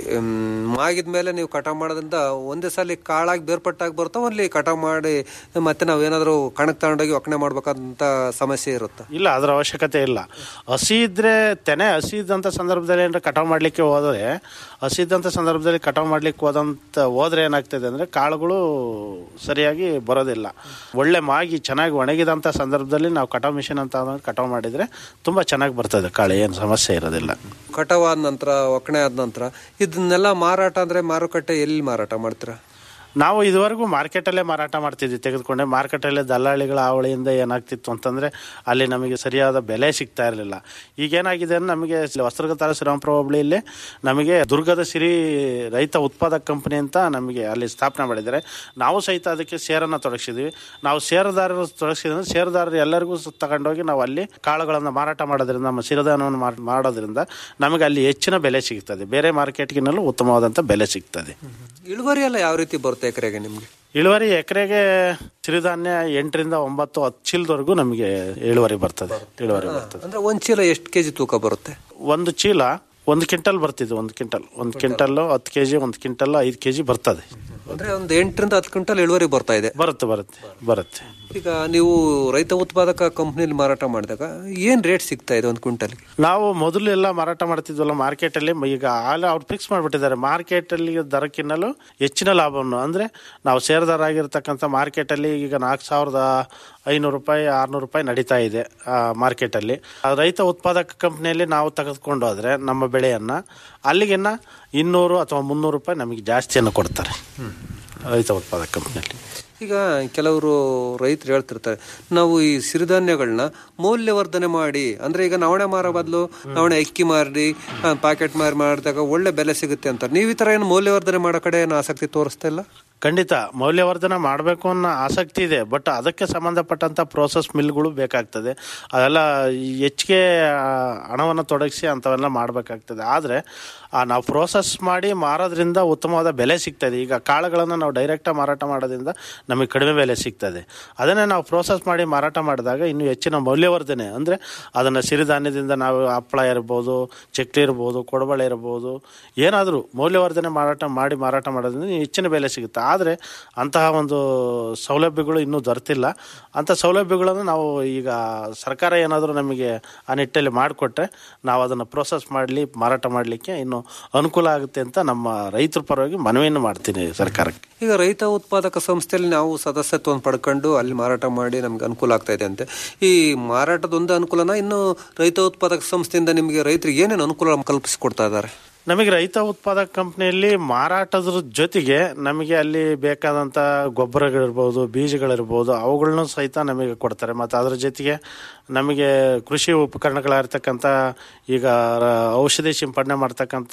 S16: ಮಾಗಿದ ಮೇಲೆ ನೀವು ಕಟಾವ್ ಮಾಡೋದ್ರಿಂದ ಒಂದೇ ಸಲ ಕಾಳಾಗಿ ಬೇರ್ಪಟ್ಟಾಗಿ ಬರ್ತಾವ ಅಲ್ಲಿ ಕಟಾವ್ ಮಾಡಿ ಮತ್ತೆ ನಾವ್ ಏನಾದ್ರು ಕಣಕ್ ತಗೊಂಡೋಗಿ ಒಕ್ಕಣೆ ಮಾಡ್ಬೇಕಂತ ಸಮಸ್ಯೆ ಇರುತ್ತ
S17: ಇಲ್ಲ ಅದರ ಅವಶ್ಯಕತೆ ಇಲ್ಲ ಹಸಿ ಇದ್ರೆ ತೆನೆ ಹಸಿ ಇದ್ದಂಥ ಸಂದರ್ಭದಲ್ಲಿ ಏನಾರ ಕಟಾವು ಮಾಡಲಿಕ್ಕೆ ಹೋದರೆ ಹಸಿ ಇದ್ದಂಥ ಸಂದರ್ಭದಲ್ಲಿ ಕಟಾವು ಮಾಡ್ಲಿಕ್ಕೆ ಹೋದಂತ ಹೋದ್ರೆ ಏನಾಗ್ತದೆ ಅಂದರೆ ಕಾಳುಗಳು ಸರಿಯಾಗಿ ಬರೋದಿಲ್ಲ ಒಳ್ಳೆ ಮಾಗಿ ಚೆನ್ನಾಗಿ ಒಣಗಿದಂಥ ಸಂದರ್ಭದಲ್ಲಿ ನಾವು ಕಟಾವು ಮಿಷಿನ್ ಅಂತ ಆದ್ಮೇಲೆ ಕಟಾವು ಮಾಡಿದರೆ ತುಂಬ ಚೆನ್ನಾಗಿ ಬರ್ತದೆ ಕಾಳು ಏನು ಸಮಸ್ಯೆ ಇರೋದಿಲ್ಲ
S16: ಕಟಾವ್ ಆದ ನಂತರ ಒಕ್ಕಣೆ ಆದ ನಂತರ ಇದನ್ನೆಲ್ಲ ಮಾರಾಟ ಅಂದ್ರೆ ಮಾರುಕಟ್ಟೆ ಎಲ್ಲಿ ಮಾರಾಟ ಮಾಡ್ತೀರಾ
S17: ನಾವು ಇದುವರೆಗೂ ಮಾರ್ಕೆಟಲ್ಲೇ ಮಾರಾಟ ಮಾಡ್ತಿದ್ವಿ ತೆಗೆದುಕೊಂಡೆ ಮಾರ್ಕೆಟಲ್ಲೇ ದಲ್ಲಾಳಿಗಳ ಅವಳಿಯಿಂದ ಏನಾಗ್ತಿತ್ತು ಅಂತಂದರೆ ಅಲ್ಲಿ ನಮಗೆ ಸರಿಯಾದ ಬೆಲೆ ಸಿಗ್ತಾ ಇರಲಿಲ್ಲ ಈಗೇನಾಗಿದೆ ಅಂದ್ರೆ ನಮಗೆ ವಸ್ತ್ರಗ ತಾಲೂಕು ಶ್ರೀರಾಮಪುರ ಹೋಬಳಿಯಲ್ಲಿ ನಮಗೆ ದುರ್ಗದ ಸಿರಿ ರೈತ ಉತ್ಪಾದಕ ಕಂಪನಿ ಅಂತ ನಮಗೆ ಅಲ್ಲಿ ಸ್ಥಾಪನೆ ಮಾಡಿದ್ದಾರೆ ನಾವು ಸಹಿತ ಅದಕ್ಕೆ ಸೇರನ್ನು ತೊಡಗಿಸಿದ್ವಿ ನಾವು ಷೇರುದಾರರು ತೊಡಗಿಸಿದ್ರೆ ಷೇರುದಾರರು ಎಲ್ಲರಿಗೂ ಸ- ತಗೊಂಡೋಗಿ ನಾವು ಅಲ್ಲಿ ಕಾಳುಗಳನ್ನು ಮಾರಾಟ ಮಾಡೋದ್ರಿಂದ ನಮ್ಮ ಸಿರಿಧಾನ್ಯವನ್ನು ಮಾರ್- ಮಾಡೋದ್ರಿಂದ ನಮಗೆ ಅಲ್ಲಿ ಹೆಚ್ಚಿನ ಬೆಲೆ ಸಿಗ್ತದೆ ಬೇರೆ ಮಾರ್ಕೆಟ್ಗಿನಲ್ಲೂ ಉತ್ತಮವಾದಂಥ ಬೆಲೆ ಸಿಗ್ತದೆ
S16: ಇಳುವರಿ ಎಲ್ಲ ಯಾವ ರೀತಿ ಬರುತ್ತೆ ಎಕರೆಗೆ ನಿಮ್ಗೆ
S17: ಇಳುವರಿ ಎಕರೆಗೆ ಸಿರಿಧಾನ್ಯ ಎಂಟರಿಂದ ಒಂಬತ್ತು ಹತ್ತು ಚೀಲದವರೆಗೂ ನಮಗೆ ಇಳುವರಿ ಬರ್ತದೆ ಇಳುವರಿ ಬರ್ತದೆ
S16: ಅಂದ್ರೆ ಒಂದ್ ಚೀಲ ಎಷ್ಟು ಕೆಜಿ ತೂಕ ಬರುತ್ತೆ
S17: ಒಂದು ಚೀಲ ಒಂದು ಕ್ವಿಂಟಲ್ ಬರ್ತಿದ್ದು ಒಂದು ಕ್ವಿಂಟಲ್ ಒಂದು ಕ್ವಿಂಟಲ್ ಹತ್ತು ಕೆಜಿ ಒಂದು ಕ್ವಿಂಟಲ್ ಐದು ಕೆಜಿ ಬರ್ತದೆ
S16: ಅಂದ್ರೆ ಒಂದು ಎಂಟರಿಂದ ಹತ್ತು ಕ್ವಿಂಟಲ್ ಇಳುವರಿ ಬರ್ತಾ ಇದೆ
S17: ಬರುತ್ತೆ ಬರುತ್ತೆ ಬರುತ್ತೆ
S16: ಈಗ ನೀವು ರೈತ ಉತ್ಪಾದಕ ಕಂಪ್ನಿಲಿ ಮಾರಾಟ ಮಾಡಿದಾಗ ಏನ್ ರೇಟ್ ಸಿಗ್ತಾ ಇದೆ ಒಂದು ಕ್ವಿಂಟಲ್ಗೆ
S17: ನಾವು ಮೊದಲು ಎಲ್ಲ ಮಾರಾಟ ಮಾಡ್ತಿದ್ವಲ್ಲ ಮಾರ್ಕೆಟಲ್ಲಿ ಈಗ ಆಲ ಅವ್ರು ಫಿಕ್ಸ್ ಮಾಡಿಬಿಟ್ಟಿದ್ದಾರೆ ಮಾರ್ಕೆಟಲ್ಲಿ ದರಕ್ಕಿನ್ನಲು ಹೆಚ್ಚಿನ ಲಾಭವನ್ನು ಅಂದರೆ ನಾವು ಷೇರುದಾರ ಆಗಿರ್ತಕ್ಕಂಥ ಮಾರ್ಕೆಟಲ್ಲಿ ಈಗ ನಾಲ್ಕು ಸಾವಿರದ ಐನೂರು ರೂಪಾಯಿ ಆರುನೂರು ರೂಪಾಯಿ ನಡೀತಾ ಇದೆ ಆ ಮಾರ್ಕೆಟಲ್ಲಿ ಆ ರೈತ ಉತ್ಪಾದಕ ಕಂಪ್ನಿಯಲ್ಲಿ ನಾವು ತೆಗೆದುಕೊಂಡು ಹೋದರೆ ನಮ್ಮ ಬೆಳೆಯನ್ನು ಅಲ್ಲಿಗೆನ್ನ ಇನ್ನೂರು ಅಥವಾ ಮುನ್ನೂರು ರೂಪಾಯಿ ನಮಗೆ ಜಾಸ್ತಿಯನ್ನು ಕೊಡ್ತಾರೆ ರೈತ ಉತ್ಪಾದಕ ಕಂಪ್ನಿಯಲ್ಲಿ
S16: ಈಗ ಕೆಲವರು ರೈತರು ಹೇಳ್ತಿರ್ತಾರೆ ನಾವು ಈ ಸಿರಿಧಾನ್ಯಗಳನ್ನ ಮೌಲ್ಯವರ್ಧನೆ ಮಾಡಿ ಅಂದ್ರೆ ಈಗ ನವಣೆ ಮಾರೋ ಬದಲು ನವಣೆ ಅಕ್ಕಿ ಮಾರಿ ಪ್ಯಾಕೆಟ್ ಮಾರಿ ಮಾಡಿದಾಗ ಒಳ್ಳೆ ಬೆಲೆ ಸಿಗುತ್ತೆ ಅಂತಾರೆ ನೀವು ಈ ತರ ಏನು ಮೌಲ್ಯವರ್ಧನೆ ಮಾಡೋ ಕಡೆ ಏನು ಆಸಕ್ತಿ ತೋರಿಸ್ತಾ ಇಲ್ಲ
S17: ಖಂಡಿತ ಮೌಲ್ಯವರ್ಧನೆ ಮಾಡಬೇಕು ಅನ್ನೋ ಆಸಕ್ತಿ ಇದೆ ಬಟ್ ಅದಕ್ಕೆ ಸಂಬಂಧಪಟ್ಟಂಥ ಪ್ರೋಸೆಸ್ ಮಿಲ್ಗಳು ಬೇಕಾಗ್ತದೆ ಅದೆಲ್ಲ ಈ ಹೆಚ್ಚಿಗೆ ಆ, ಹಣವನ್ನು ತೊಡಗಿಸಿ ಅಂಥವೆಲ್ಲ ಮಾಡಬೇಕಾಗ್ತದೆ ಆದರೆ ನಾವು ಪ್ರೋಸೆಸ್ ಮಾಡಿ ಮಾರೋದ್ರಿಂದ ಉತ್ತಮವಾದ ಬೆಲೆ ಸಿಗ್ತದೆ ಈಗ ಕಾಳುಗಳನ್ನು ನಾವು ಡೈರೆಕ್ಟಾಗಿ ಮಾರಾಟ ಮಾಡೋದ್ರಿಂದ ನಮಗೆ ಕಡಿಮೆ ಬೆಲೆ ಸಿಗ್ತದೆ ಅದನ್ನೇ ನಾವು ಪ್ರೋಸೆಸ್ ಮಾಡಿ ಮಾರಾಟ ಮಾಡಿದಾಗ ಇನ್ನೂ ಹೆಚ್ಚಿನ ಮೌಲ್ಯವರ್ಧನೆ ಅಂದರೆ ಅದನ್ನು ಸಿರಿಧಾನ್ಯದಿಂದ ನಾವು ಹಪ್ಪಳ ಇರ್ಬೋದು ಚಕ್ಲಿ ಇರ್ಬೋದು ಕೊಡಬಳೆ ಇರ್ಬೋದು ಏನಾದರೂ ಮೌಲ್ಯವರ್ಧನೆ ಮಾರಾಟ ಮಾಡಿ ಮಾರಾಟ ಮಾಡೋದ್ರಿಂದ ಹೆಚ್ಚಿನ ಬೆಲೆ ಸಿಗುತ್ತೆ ಆದರೆ ಅಂತಹ ಒಂದು ಸೌಲಭ್ಯಗಳು ಇನ್ನೂ ದೊರೆತಿಲ್ಲ ಅಂಥ ಸೌಲಭ್ಯಗಳನ್ನು ನಾವು ಈಗ ಸರ್ಕಾರ ಏನಾದರೂ ನಮಗೆ ಆ ನಿಟ್ಟಲ್ಲಿ ಮಾಡಿಕೊಟ್ರೆ ನಾವು ಅದನ್ನು ಪ್ರೋಸೆಸ್ ಮಾಡಲಿ ಮಾರಾಟ ಮಾಡಲಿಕ್ಕೆ ಇನ್ನು ಅನುಕೂಲ ಆಗುತ್ತೆ ಅಂತ ನಮ್ಮ ರೈತರ ಪರವಾಗಿ ಮನವಿಯನ್ನು ಮಾಡ್ತೀನಿ ಸರ್ಕಾರಕ್ಕೆ
S16: ಈಗ ರೈತ ಉತ್ಪಾದಕ ಸಂಸ್ಥೆಯಲ್ಲಿ ನಾವು ಸದಸ್ಯತ್ವವನ್ನು ಪಡ್ಕೊಂಡು ಅಲ್ಲಿ ಮಾರಾಟ ಮಾಡಿ ನಮ್ಗೆ ಅನುಕೂಲ ಆಗ್ತಾ ಇದೆ ಅಂತೆ ಈ ಮಾರಾಟದೊಂದು ಅನುಕೂಲನ ಇನ್ನು ರೈತ ಉತ್ಪಾದಕ ಸಂಸ್ಥೆಯಿಂದ ನಿಮಗೆ ರೈತರಿಗೆ ಏನೇನು ಅನುಕೂಲ ಕಲ್ಪಿಸಿಕೊಡ್ತಾ ಇದ್ದಾರೆ
S17: ನಮಗೆ ರೈತ ಉತ್ಪಾದಕ ಕಂಪ್ನಿಯಲ್ಲಿ ಮಾರಾಟದ ಜೊತೆಗೆ ನಮಗೆ ಅಲ್ಲಿ ಬೇಕಾದಂಥ ಗೊಬ್ಬರಗಳಿರ್ಬೋದು ಬೀಜಗಳಿರ್ಬೋದು ಅವುಗಳನ್ನು ಸಹಿತ ನಮಗೆ ಕೊಡ್ತಾರೆ ಮತ್ತು ಅದರ ಜೊತೆಗೆ ನಮಗೆ ಕೃಷಿ ಉಪಕರಣಗಳಾಗಿರ್ತಕ್ಕಂಥ ಈಗ ರ- ಔಷಧಿ ಸಿಂಪಡಣೆ ಮಾಡ್ತಕ್ಕಂಥ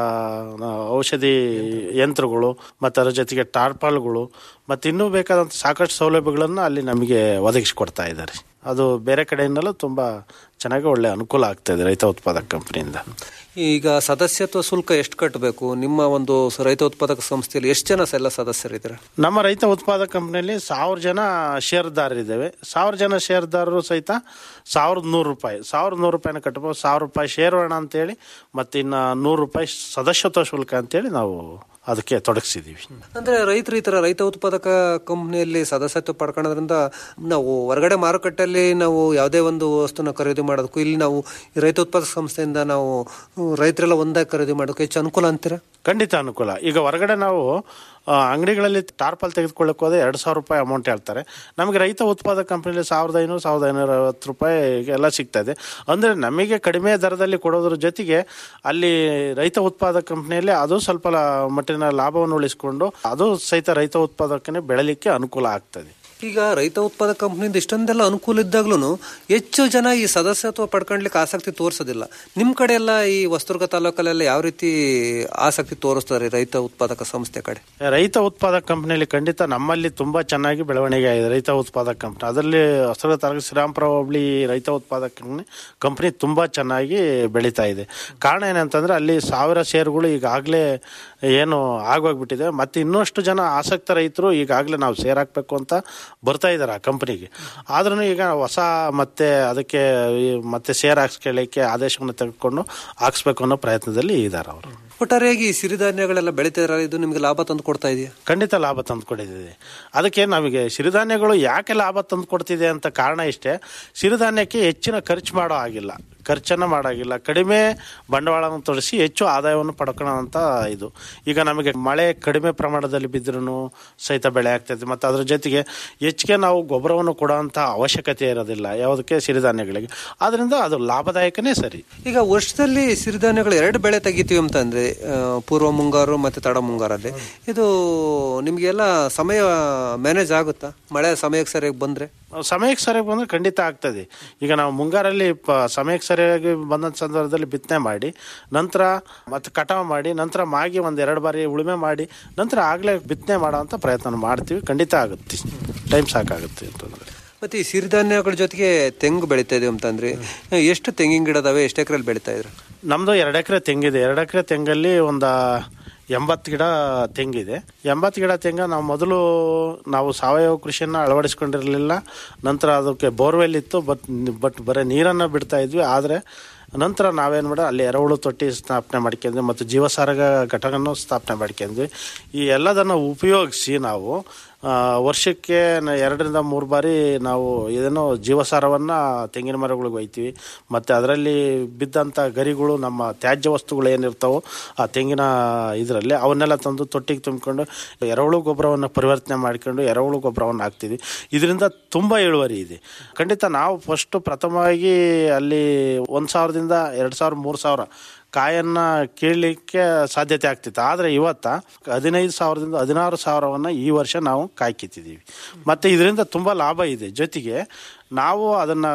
S17: ಆ, ಔಷಧಿ ಯಂತ್ರಗಳು ಮತ್ತು ಅದರ ಜೊತೆಗೆ ಟಾರ್ಪಾಲ್ಗಳು ಮತ್ತು ಇನ್ನೂ ಬೇಕಾದಂಥ ಸಾಕಷ್ಟು ಸೌಲಭ್ಯಗಳನ್ನು ಅಲ್ಲಿ ನಮಗೆ ಒದಗಿಸಿಕೊಡ್ತಾ ಇದ್ದಾರೆ ಅದು ಬೇರೆ ಕಡೆಯಿಂದಲೂ ತುಂಬ ಚೆನ್ನಾಗಿ ಒಳ್ಳೆ ಅನುಕೂಲ ಆಗ್ತಾ ಇದೆ ರೈತ ಉತ್ಪಾದಕ ಕಂಪ್ನಿಯಿಂದ
S16: ಈಗ ಸದಸ್ಯತ್ವ ಶುಲ್ಕ ಎಷ್ಟು ಕಟ್ಟಬೇಕು ನಿಮ್ಮ ಒಂದು ಸ- ರೈತ ಉತ್ಪಾದಕ ಸಂಸ್ಥೆಯಲ್ಲಿ ಎಷ್ಟು ಜನ ಎಲ್ಲ ಸದಸ್ಯರಿದ್ದಾರೆ
S17: ನಮ್ಮ ರೈತ ಉತ್ಪಾದಕ ಕಂಪ್ನಿಯಲ್ಲಿ ಸಾವಿರ ಜನ ಷೇರ್ದಾರರಿದ್ದೇವೆ ಸಾವಿರ ಜನ ಷೇರ್ದಾರರು ಸಹಿತ ಸಾವಿರದ ನೂರು ರೂಪಾಯಿ ಸಾವಿರದ ನೂರು ರೂಪಾಯಿನ ಕಟ್ಟಬಹುದು ಸಾವಿರ ರೂಪಾಯಿ ಷೇರುಹಣ ಅಂತೇಳಿ ಮತ್ತು ಇನ್ನು ನೂರು ರೂಪಾಯಿ ಸದಸ್ಯತ್ವ ಶುಲ್ಕ ಅಂತೇಳಿ ನಾವು ಅದಕ್ಕೆ ತೊಡಗಿಸಿದ್ದೀವಿ
S16: ಅಂದ್ರೆ ರೈತರು ಈ ತರ ರೈತ ಉತ್ಪಾದಕ ಕಂಪನಿಯಲ್ಲಿ ಸದಸ್ಯತ್ವ ಪಡ್ಕೊಳ್ಳೋದ್ರಿಂದ ನಾವು ಹೊರಗಡೆ ಮಾರುಕಟ್ಟೆಯಲ್ಲಿ ನಾವು ಯಾವುದೇ ಒಂದು ವಸ್ತುನ ಖರೀದಿ ಮಾಡೋದಕ್ಕೂ ಇಲ್ಲಿ ನಾವು ಈ ರೈತ ಉತ್ಪಾದಕ ಸಂಸ್ಥೆಯಿಂದ ನಾವು ಹ್ಮ್, ರೈತರೆಲ್ಲ ಒಂದಾಗಿ ಖರೀದಿ ಮಾಡೋಕೆ ಹೆಚ್ಚು ಅನುಕೂಲ ಅಂತೀರಾ
S17: ಖಂಡಿತ ಅನುಕೂಲ ಈಗ ಹೊರಗಡೆ ನಾವು ಆ, ಅಂಗಡಿಗಳಲ್ಲಿ ಟಾರ್ಪಲ್ ತೆಗೆದುಕೊಳ್ಳಕ್ಕೆ ಹೋದ್ರೆ ಎರಡು ಸಾವಿರ ರೂಪಾಯಿ ಅಮೌಂಟ್ ಹೇಳ್ತಾರೆ ನಮಗೆ ರೈತ ಉತ್ಪಾದಕ ಕಂಪ್ನಿಯಲ್ಲಿ ಸಾವಿರದ ಐನೂರು ಸಾವಿರದ ಐನೂರ ಐವತ್ತು ರೂಪಾಯಿ ಎಲ್ಲ ಸಿಗ್ತಾ ಇದೆ ಅಂದರೆ ನಮಗೆ ಕಡಿಮೆ ದರದಲ್ಲಿ ಕೊಡೋದ್ರ ಜೊತೆಗೆ ಅಲ್ಲಿ ರೈತ ಉತ್ಪಾದಕ ಕಂಪ್ನಿಯಲ್ಲಿ ಅದು ಸ್ವಲ್ಪ ಲ- ಮಟ್ಟಿನ ಲಾಭವನ್ನು ಉಳಿಸಿಕೊಂಡು ಅದು ಸಹಿತ ರೈತ ಉತ್ಪಾದಕನೇ ಬೆಳಲಿಕ್ಕೆ ಅನುಕೂಲ ಆಗ್ತದೆ
S16: ಈಗ ರೈತ ಉತ್ಪಾದಕ ಕಂಪನಿಯಿಂದ ಇಷ್ಟೊಂದೆಲ್ಲ ಅನುಕೂಲ ಇದ್ದಾಗ್ಲೂ ಹೆಚ್ಚು ಜನ ಈ ಸದಸ್ಯತ್ವ ಪಡ್ಕೊಳ್ಲಿಕ್ಕೆ ಆಸಕ್ತಿ ತೋರಿಸೋದಿಲ್ಲ ನಿಮ್ಮ ಕಡೆ ಎಲ್ಲ ಈ ವಸ್ತುರ್ಗ ತಾಲೂಕಲ್ಲೆಲ್ಲ ಯಾವ ರೀತಿ ಆಸಕ್ತಿ ತೋರಿಸ್ತಾರೆ ರೈತ ಉತ್ಪಾದಕ ಸಂಸ್ಥೆ ಕಡೆ
S17: ರೈತ ಉತ್ಪಾದಕ ಕಂಪ್ನಿಯಲ್ಲಿ ಖಂಡಿತ ನಮ್ಮಲ್ಲಿ ತುಂಬಾ ಚೆನ್ನಾಗಿ ಬೆಳವಣಿಗೆ ಆಗಿದೆ ರೈತ ಉತ್ಪಾದಕ ಕಂಪ್ನಿ ಅದರಲ್ಲಿ ಹೊಸದ ತಾಲೂಕು ಶ್ರೀರಾಮಪುರ ಹೋಬಳಿ ರೈತ ಉತ್ಪಾದಕ ಕಂಪ್ನಿ ಕಂಪ್ನಿ ತುಂಬಾ ಚೆನ್ನಾಗಿ ಬೆಳೀತಾ ಇದೆ ಕಾರಣ ಏನಂತಂದ್ರೆ ಅಲ್ಲಿ ಸಾವಿರ ಷೇರುಗಳು ಈಗಾಗಲೇ ಏನು ಆಗೋಗ್ಬಿಟ್ಟಿದೆ ಮತ್ತೆ ಇನ್ನಷ್ಟು ಜನ ಆಸಕ್ತ ರೈತರು ಈಗಾಗಲೇ ನಾವು ಶೇರ್ ಹಾಕ್ಬೇಕು ಅಂತ ಬರ್ತಾ ಇದ್ದಾರೆ ಆ ಕಂಪ್ನಿಗೆ ಆದ್ರೂ ಈಗ ಹೊಸ ಮತ್ತೆ ಅದಕ್ಕೆ ಈ ಮತ್ತೆ ಶೇರ್ ಹಾಕ್ಸ್ಕೊಳ್ಳಿಕ್ಕೆ ಆದೇಶವನ್ನು ತೆಗೆದುಕೊಂಡು ಹಾಕ್ಸ್ಬೇಕು ಅನ್ನೋ ಪ್ರಯತ್ನದಲ್ಲಿ ಇದ್ದಾರೆ ಅವರು
S16: ಒಟ್ಟಾರೆಯಾಗಿ ಈ ಸಿರಿಧಾನ್ಯಗಳೆಲ್ಲ ಬೆಳೀತಿದ್ರೆ ಇದು ನಿಮ್ಗೆ ಲಾಭ ತಂದು ಕೊಡ್ತಾ ಇದೆಯಾ
S17: ಖಂಡಿತ ಲಾಭ ತಂದು ಕೊಟ್ಟಿದೆ ಅದಕ್ಕೆ ನಮಗೆ ಸಿರಿಧಾನ್ಯಗಳು ಯಾಕೆ ಲಾಭ ತಂದು ಕೊಡ್ತಿದೆ ಅಂತ ಕಾರಣ ಇಷ್ಟೇ ಸಿರಿಧಾನ್ಯಕ್ಕೆ ಹೆಚ್ಚಿನ ಖರ್ಚು ಮಾಡೋ ಆಗಿಲ್ಲ ಖರ್ಚನ್ನು ಮಾಡೋಂಗಿಲ್ಲ ಕಡಿಮೆ ಬಂಡವಾಳವನ್ನು ತೊಡಸಿ ಹೆಚ್ಚು ಆದಾಯವನ್ನು ಪಡ್ಕೊಳ್ಳೋಂಥ ಇದು ಈಗ ನಮಗೆ ಮಳೆ ಕಡಿಮೆ ಪ್ರಮಾಣದಲ್ಲಿ ಬಿದ್ದರೂ ಸಹಿತ ಬೆಳೆ ಆಗ್ತೈತೆ ಮತ್ತು ಅದ್ರ ಜೊತೆಗೆ ಹೆಚ್ಚಿಗೆ ನಾವು ಗೊಬ್ಬರವನ್ನು ಕೊಡೋಂಥ ಅವಶ್ಯಕತೆ ಇರೋದಿಲ್ಲ ಯಾವುದಕ್ಕೆ ಸಿರಿಧಾನ್ಯಗಳಿಗೆ ಆದ್ದರಿಂದ ಅದು ಲಾಭದಾಯಕನೇ ಸರಿ
S16: ಈಗ ವರ್ಷದಲ್ಲಿ ಸಿರಿಧಾನ್ಯಗಳು ಎರಡು ಬೆಳೆ ತೆಗಿತೀವಿ ಅಂತ ಅಂದ್ರೆ ಆ, ಪೂರ್ವ ಮುಂಗಾರು ಮತ್ತೆ ತಡ ಮುಂಗಾರಲ್ಲಿ ಇದು ನಿಮ್ಗೆಲ್ಲ ಸಮಯ ಮ್ಯಾನೇಜ್ ಆಗುತ್ತಾ ಮಳೆ ಸಮಯಕ್ಕೆ ಸರಿಯಾಗಿ ಬಂದ್ರೆ
S17: ಸಮಯಕ್ಕೆ ಸರಿಯಾಗಿ ಬಂದ್ರೆ ಖಂಡಿತ ಆಗ್ತದೆ ಈಗ ನಾವು ಮುಂಗಾರಲ್ಲಿ ಪ ಸಮಯಕ್ಕೆ ಸರಿಯಾಗಿ ಬಂದಂಥ ಸಂದರ್ಭದಲ್ಲಿ ಬಿತ್ತನೆ ಮಾಡಿ ನಂತರ ಮತ್ತೆ ಕಟಾವು ಮಾಡಿ ನಂತರ ಮಾಗಿ ಒಂದು ಎರಡು ಬಾರಿ ಉಳುಮೆ ಮಾಡಿ ನಂತರ ಆಗಲೇ ಬಿತ್ತನೆ ಮಾಡೋವಂಥ ಪ್ರಯತ್ನ ಮಾಡ್ತೀವಿ ಖಂಡಿತ ಆಗುತ್ತೆ ಟೈಮ್ ಸಾಕಾಗುತ್ತೆ ಅಂತಂದ್ರೆ
S16: ಮತ್ತೆ ಈ ಸಿರಿಧಾನ್ಯಗಳ ಜೊತೆಗೆ ತೆಂಗು ಬೆಳೀತಾ ಇದೀವಿ ಅಂತಂದ್ರೆ ಎಷ್ಟು ತೆಂಗಿನ ಗಿಡ ಅದಾವೆ ಎಷ್ಟು ಎಕರೆಲ್ಲಿ ಬೆಳೀತಾ ಇದ್ರು
S17: ನಮ್ಮದು ಎರಡು ಎಕರೆ ತೆಂಗಿದೆ ಎರಡು ಎಕರೆ ತೆಂಗಲ್ಲಿ ಒಂದು ಎಂಬತ್ತು ಗಿಡ ತೆಂಗಿದೆ ಎಂಬತ್ತು ಗಿಡ ತೆಂಗ ನಾವು ಮೊದಲು ನಾವು ಸಾವಯವ ಕೃಷಿಯನ್ನು ಅಳವಡಿಸ್ಕೊಂಡಿರಲಿಲ್ಲ ನಂತರ ಅದಕ್ಕೆ ಬೋರ್ವೆಲ್ ಇತ್ತು ಬಟ್ ಬಟ್ ಬರೀ ನೀರನ್ನು ಬಿಡ್ತಾ ಇದ್ವಿ ಆದರೆ ನಂತರ ನಾವೇನು ಮಾಡಿ ಅಲ್ಲಿ ಎರೆಹುಳು ತೊಟ್ಟಿ ಸ್ಥಾಪನೆ ಮಾಡ್ಕೊಂಡ್ವಿ ಮತ್ತು ಜೀವಸಾರಗ ಘಟಕವನ್ನು ಸ್ಥಾಪನೆ ಮಾಡ್ಕೊಂಡ್ವಿ ಈ ಎಲ್ಲದನ್ನು ಉಪಯೋಗಿಸಿ ನಾವು ಆ, ವರ್ಷಕ್ಕೆ ನ- ಎರಡರಿಂದ ಮೂರು ಬಾರಿ ನಾವು ಇದನ್ನು ಜೀವಸಾರವನ್ನು ತೆಂಗಿನ ಮರಗಳಿಗೆ ಒಯ್ತೀವಿ ಮತ್ತು ಅದರಲ್ಲಿ ಬಿದ್ದಂಥ ಗರಿಗಳು ನಮ್ಮ ತ್ಯಾಜ್ಯ ವಸ್ತುಗಳು ಏನಿರ್ತಾವೋ ಆ ತೆಂಗಿನ ಇದರಲ್ಲಿ ಅವನ್ನೆಲ್ಲ ತಂದು ತೊಟ್ಟಿಗೆ ತುಂಬಿಕೊಂಡು ಎರೆಹುಳು ಗೊಬ್ಬರವನ್ನು ಪರಿವರ್ತನೆ ಮಾಡ್ಕೊಂಡು ಎರೆಹುಳು ಗೊಬ್ಬರವನ್ನು ಹಾಕ್ತೀವಿ ಇದರಿಂದ ತುಂಬ ಇಳುವರಿ ಇದೆ ಖಂಡಿತ ನಾವು ಫಸ್ಟು ಪ್ರಥಮವಾಗಿ ಅಲ್ಲಿ ಒಂದು ಸಾವಿರದಿಂದ ಎರಡು ಸಾವಿರ ಮೂರು ಸಾವಿರ ಕಾಯನ್ನ ಕೀಳಲಿಕ್ಕೆ ಸಾಧ್ಯತೆ ಆಗ್ತಿತ್ತು ಆದರೆ ಇವತ್ತ ಹದಿನೈದು ಸಾವಿರದಿಂದ ಹದಿನಾರು ಸಾವಿರವನ್ನು ಈ ವರ್ಷ ನಾವು ಕಾಯಿ ಕಿತ್ತಿದ್ದೀವಿ ಮತ್ತು ಇದರಿಂದ ತುಂಬ ಲಾಭ ಇದೆ ಜೊತೆಗೆ ನಾವು ಅದನ್ನು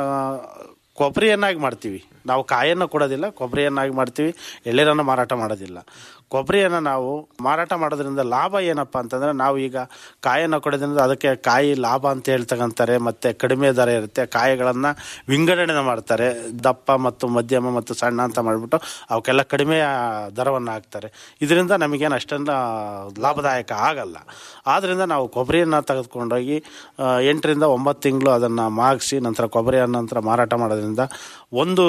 S17: ಕೊಬ್ಬರಿಯನ್ನಾಗಿ ಮಾಡ್ತೀವಿ ನಾವು ಕಾಯನ್ನು ಕೊಡೋದಿಲ್ಲ ಕೊಬ್ಬರಿಯನ್ನಾಗಿ ಮಾಡ್ತೀವಿ ಎಳ್ನೀರನ್ನು ಮಾರಾಟ ಮಾಡೋದಿಲ್ಲ ಕೊಬ್ಬರಿಯನ್ನು ನಾವು ಮಾರಾಟ ಮಾಡೋದ್ರಿಂದ ಲಾಭ ಏನಪ್ಪ ಅಂತಂದ್ರೆ ನಾವು ಈಗ ಕಾಯನ್ನು ಕೊಡೋದ್ರಿಂದ ಅದಕ್ಕೆ ಕಾಯಿ ಲಾಭ ಅಂತ ಹೇಳ್ತಕ್ಕಂತಾರೆ ಮತ್ತೆ ಕಡಿಮೆ ದರ ಇರುತ್ತೆ ಕಾಯಿಗಳನ್ನ ವಿಂಗಡಣೆ ಮಾಡ್ತಾರೆ ದಪ್ಪ ಮತ್ತು ಮಧ್ಯಮ ಮತ್ತು ಸಣ್ಣ ಅಂತ ಮಾಡಿಬಿಟ್ಟು ಅವಕ್ಕೆಲ್ಲ ಕಡಿಮೆ ದರವನ್ನು ಹಾಕ್ತಾರೆ ಇದರಿಂದ ನಮಗೇನು ಅಷ್ಟೊಂದು ಲಾಭದಾಯಕ ಆಗಲ್ಲ ಆದ್ದರಿಂದ ನಾವು ಕೊಬ್ಬರಿಯನ್ನು ತೆಗೆದುಕೊಂಡೋಗಿ ಆ, ಎಂಟರಿಂದ ಒಂಬತ್ತು ತಿಂಗಳು ಅದನ್ನು ಮಾಗಿಸಿ ನಂತರ ಕೊಬ್ಬರಿಯನ್ನು ನಂತರ ಮಾರಾಟ ಮಾಡೋದ್ರಿಂದ ಒಂದು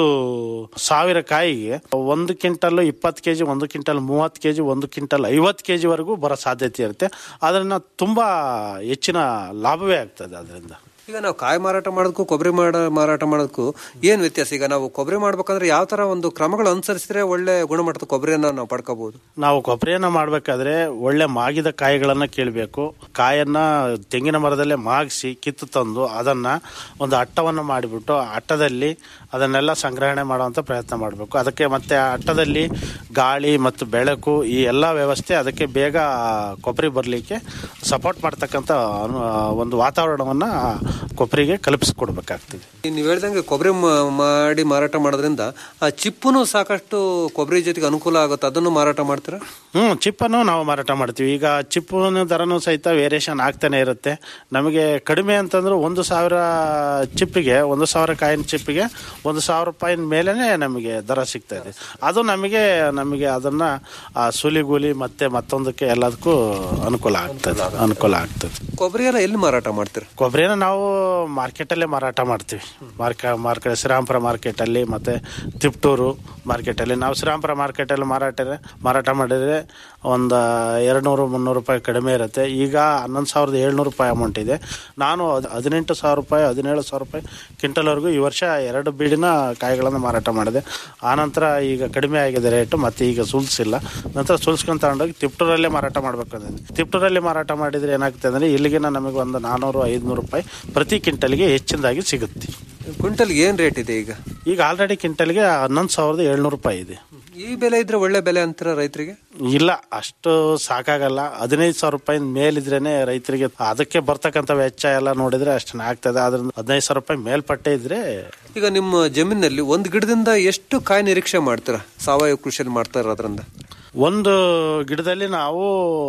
S17: ಸಾವಿರ ಕಾಯಿಗೆ ಒಂದು ಕ್ವಿಂಟಲ್ ಇಪ್ಪತ್ತು ಕೆ ಜಿ ಒಂದು ಕ್ವಿಂಟಲ್ ಮೂವತ್ತು ಕೆ ಜಿ ಒಂದು ಕ್ವಿಂಟಲ್ ಐವತ್ತು ಕೆ ಜಿವರೆಗೂ ಬರೋ ಸಾಧ್ಯತೆ ಇರುತ್ತೆ ಅದರಿಂದ ತುಂಬ ಹೆಚ್ಚಿನ ಲಾಭವೇ ಆಗ್ತದೆ ಅದರಿಂದ
S16: ಈಗ ನಾವು ಕಾಯಿ ಮಾರಾಟ ಮಾಡೋದಕ್ಕೂ ಕೊಬ್ಬರಿ ಮಾಡ ಮಾರಾಟ ಮಾಡೋದಕ್ಕೂ ಏನು ವ್ಯತ್ಯಾಸ ಈಗ ನಾವು ಕೊಬ್ಬರಿ ಮಾಡ್ಬೇಕಂದ್ರೆ ಯಾವ ತರ ಒಂದು ಕ್ರಮಗಳು ಅನುಸರಿಸಿದ್ರೆ ಒಳ್ಳೆ ಗುಣಮಟ್ಟದ ಕೊಬ್ಬರಿಯನ್ನ ನಾವು ಪಡ್ಕೋಬಹುದು
S17: ನಾವು ಕೊಬ್ಬರಿಯನ್ನು ಮಾಡಬೇಕಾದ್ರೆ ಒಳ್ಳೆ ಮಾಗಿದ ಕಾಯಿಗಳನ್ನು ಕೀಳಬೇಕು ಕಾಯನ್ನ ತೆಂಗಿನ ಮರದಲ್ಲೇ ಮಾಗಿಸಿ ಕಿತ್ತು ತಂದು ಅದನ್ನ ಒಂದು ಅಟ್ಟವನ್ನು ಮಾಡಿಬಿಟ್ಟು ಆ ಅಟ್ಟದಲ್ಲಿ ಅದನ್ನೆಲ್ಲ ಸಂಗ್ರಹಣೆ ಮಾಡುವಂಥ ಪ್ರಯತ್ನ ಮಾಡಬೇಕು ಅದಕ್ಕೆ ಮತ್ತೆ ಆ ಅಟ್ಟದಲ್ಲಿ ಗಾಳಿ ಮತ್ತು ಬೆಳಕು ಈ ಎಲ್ಲ ವ್ಯವಸ್ಥೆ ಅದಕ್ಕೆ ಬೇಗ ಕೊಬ್ಬರಿ ಬರಲಿಕ್ಕೆ ಸಪೋರ್ಟ್ ಮಾಡ್ತಕ್ಕಂಥ ಅನು- ಒಂದು ವಾತಾವರಣವನ್ನು ಕೊಬ್ಬರಿಗೆ ಕಲ್ಪಿಸ್ಕೊಡ್ಬೇಕಾಗ್ತದೆ
S16: ನೀವು ಹೇಳ್ದಂಗೆ ಕೊಬ್ಬರಿ ಮ- ಮಾಡಿ ಮಾರಾಟ ಮಾಡೋದ್ರಿಂದ ಆ ಚಿಪ್ಪುನು ಸಾಕಷ್ಟು ಕೊಬ್ಬರಿ ಜೊತೆಗೆ ಅನುಕೂಲ ಆಗುತ್ತೆ ಅದನ್ನು ಮಾರಾಟ ಮಾಡ್ತೀರಾ
S17: ಹ್ಮ್ ಚಿಪ್ಪನ್ನು ನಾವು ಮಾರಾಟ ಮಾಡ್ತೀವಿ ಈಗ ಚಿಪ್ಪಿನ ದರನೂ ಸಹಿತ ವೇರಿಯೇಷನ್ ಆಗ್ತಾನೆ ಇರುತ್ತೆ ನಮಗೆ ಕಡಿಮೆ ಅಂತಂದ್ರೆ ಒಂದು ಸಾವಿರ ಚಿಪ್ಪಿಗೆ ಒಂದು ಸಾವಿರ ಕಾಯಿನ ಚಿಪ್ಪಿಗೆ ಒಂದು ಸಾವಿರ ರೂಪಾಯಿನ ಮೇಲೆನೆ ನಮಗೆ ದರ ಸಿಗ್ತಾ ಇದೆ ಅದು ನಮಗೆ ನಮಗೆ ಅದನ್ನ ಆ ಸುಲಿಗೂಲಿ ಮತ್ತೆ ಮತ್ತೊಂದಕ್ಕೆ ಎಲ್ಲದಕ್ಕೂ ಅನುಕೂಲ ಆಗ್ತದೆ ಅನುಕೂಲ ಆಗ್ತದೆ
S16: ಕೊಬ್ಬರಿ ಎಲ್ಲ ಎಲ್ಲಿ ಮಾರಾಟ ಮಾಡ್ತೀರಾ
S17: ಕೊಬ್ಬರಿನ ನಾವು ಮಾರ್ಕೆಟಲ್ಲೇ ಮಾರಾಟ ಮಾಡ್ತೀವಿ ಮಾರ್ಕ ಮಾರ್ಕೆಟ್ ಶ್ರೀರಾಮ್ಪುರ ಮಾರ್ಕೆಟಲ್ಲಿ ಮತ್ತು ತಿಪ್ಟೂರು ಮಾರ್ಕೆಟಲ್ಲಿ ನಾವು ಶ್ರೀರಾಮ್ಪುರ ಮಾರ್ಕೆಟಲ್ಲಿ ಮಾರಾಟ ಮಾರಾಟ ಮಾಡಿದರೆ ಒಂದು ಎರಡು ನೂರು ಮುನ್ನೂರು ರೂಪಾಯಿ ಕಡಿಮೆ ಇರುತ್ತೆ ಈಗ ಹನ್ನೊಂದು ಸಾವಿರದ ಏಳ್ನೂರು ರೂಪಾಯಿ ಅಮೌಂಟ್ ಇದೆ ನಾನು ಹದ್- ಹದಿನೆಂಟು ಸಾವಿರ ರೂಪಾಯಿ ಹದಿನೇಳು ಸಾವಿರ ರೂಪಾಯಿ ಕ್ವಿಂಟಲ್ವರೆಗೂ ಈ ವರ್ಷ ಎರಡು ಬೀಡಿನ ಕಾಯಿಗಳನ್ನು ಮಾರಾಟ ಮಾಡಿದೆ ಆನಂತರ ಈಗ ಕಡಿಮೆ ಆಗಿದೆ ರೇಟು ಮತ್ತೆ ಈಗ ಸುಲ್ಸಿಲ್ಲ ನಂತರ ಸುಲ್ಸ್ಕೊಂಡು ತಗೊಂಡೋಗಿ ತಿಪ್ಟೂರಲ್ಲೇ ಮಾರಾಟ ಮಾಡಬೇಕು ಅಂದ್ರೆ ತಿಪ್ಟೂರಲ್ಲಿ ಮಾರಾಟ ಮಾಡಿದರೆ ಏನಾಗ್ತದೆ ಅಂದರೆ ಇಲ್ಲಿಗಿನ ನಮಗೆ ಒಂದು ನಾನ್ನೂರು ಐದುನೂರು ರೂಪಾಯಿ ಪ್ರತಿ ಕ್ವಿಂಟಲ್ಗೆ ಹೆಚ್ಚಿನದಾಗಿ ಸಿಗುತ್ತೆ
S16: ಕ್ವಿಂಟಲ್ಗೆ ಏನ್ ರೇಟ್ ಇದೆ ಈಗ
S17: ಈಗ ಆಲ್ರೆಡಿ ಕ್ವಿಂಟಲ್ಗೆ ಹನ್ನೊಂದು ಸಾವಿರದ ಏಳ್ನೂರು ರೂಪಾಯಿ ಇದೆ
S16: ಈ ಬೆಲೆ ಇದ್ರೆ ಒಳ್ಳೆ ಬೆಲೆ ಅಂತೀರಾ ರೈತರಿಗೆ
S17: ಇಲ್ಲ ಅಷ್ಟು ಸಾಕಾಗಲ್ಲ ಹದಿನೈದು ಸಾವಿರ ರೂಪಾಯಿ ಮೇಲಿದ್ರೇನೆ ರೈತರಿಗೆ ಅದಕ್ಕೆ ಬರ್ತಕ್ಕಂಥ ವೆಚ್ಚ ಎಲ್ಲ ನೋಡಿದ್ರೆ ಅಷ್ಟು ಆಗ್ತದೆ ಅದ್ರಿಂದ ಹದಿನೈದು ಸಾವಿರ ರೂಪಾಯಿ ಮೇಲ್ಪಟ್ಟೆ ಇದ್ರೆ
S16: ಈಗ ನಿಮ್ಮ ಜಮೀನಲ್ಲಿ ಒಂದು ಗಿಡದಿಂದ ಎಷ್ಟು ಕಾಯಿ ನಿರೀಕ್ಷೆ ಮಾಡ್ತೀರಾ ಸಾವಯವ ಕೃಷಿಯಲ್ಲಿ ಮಾಡ್ತಾ ಇರೋದ್ರಿಂದ
S17: ಒಂದು ಗಿಡದಲ್ಲಿ ನಾವು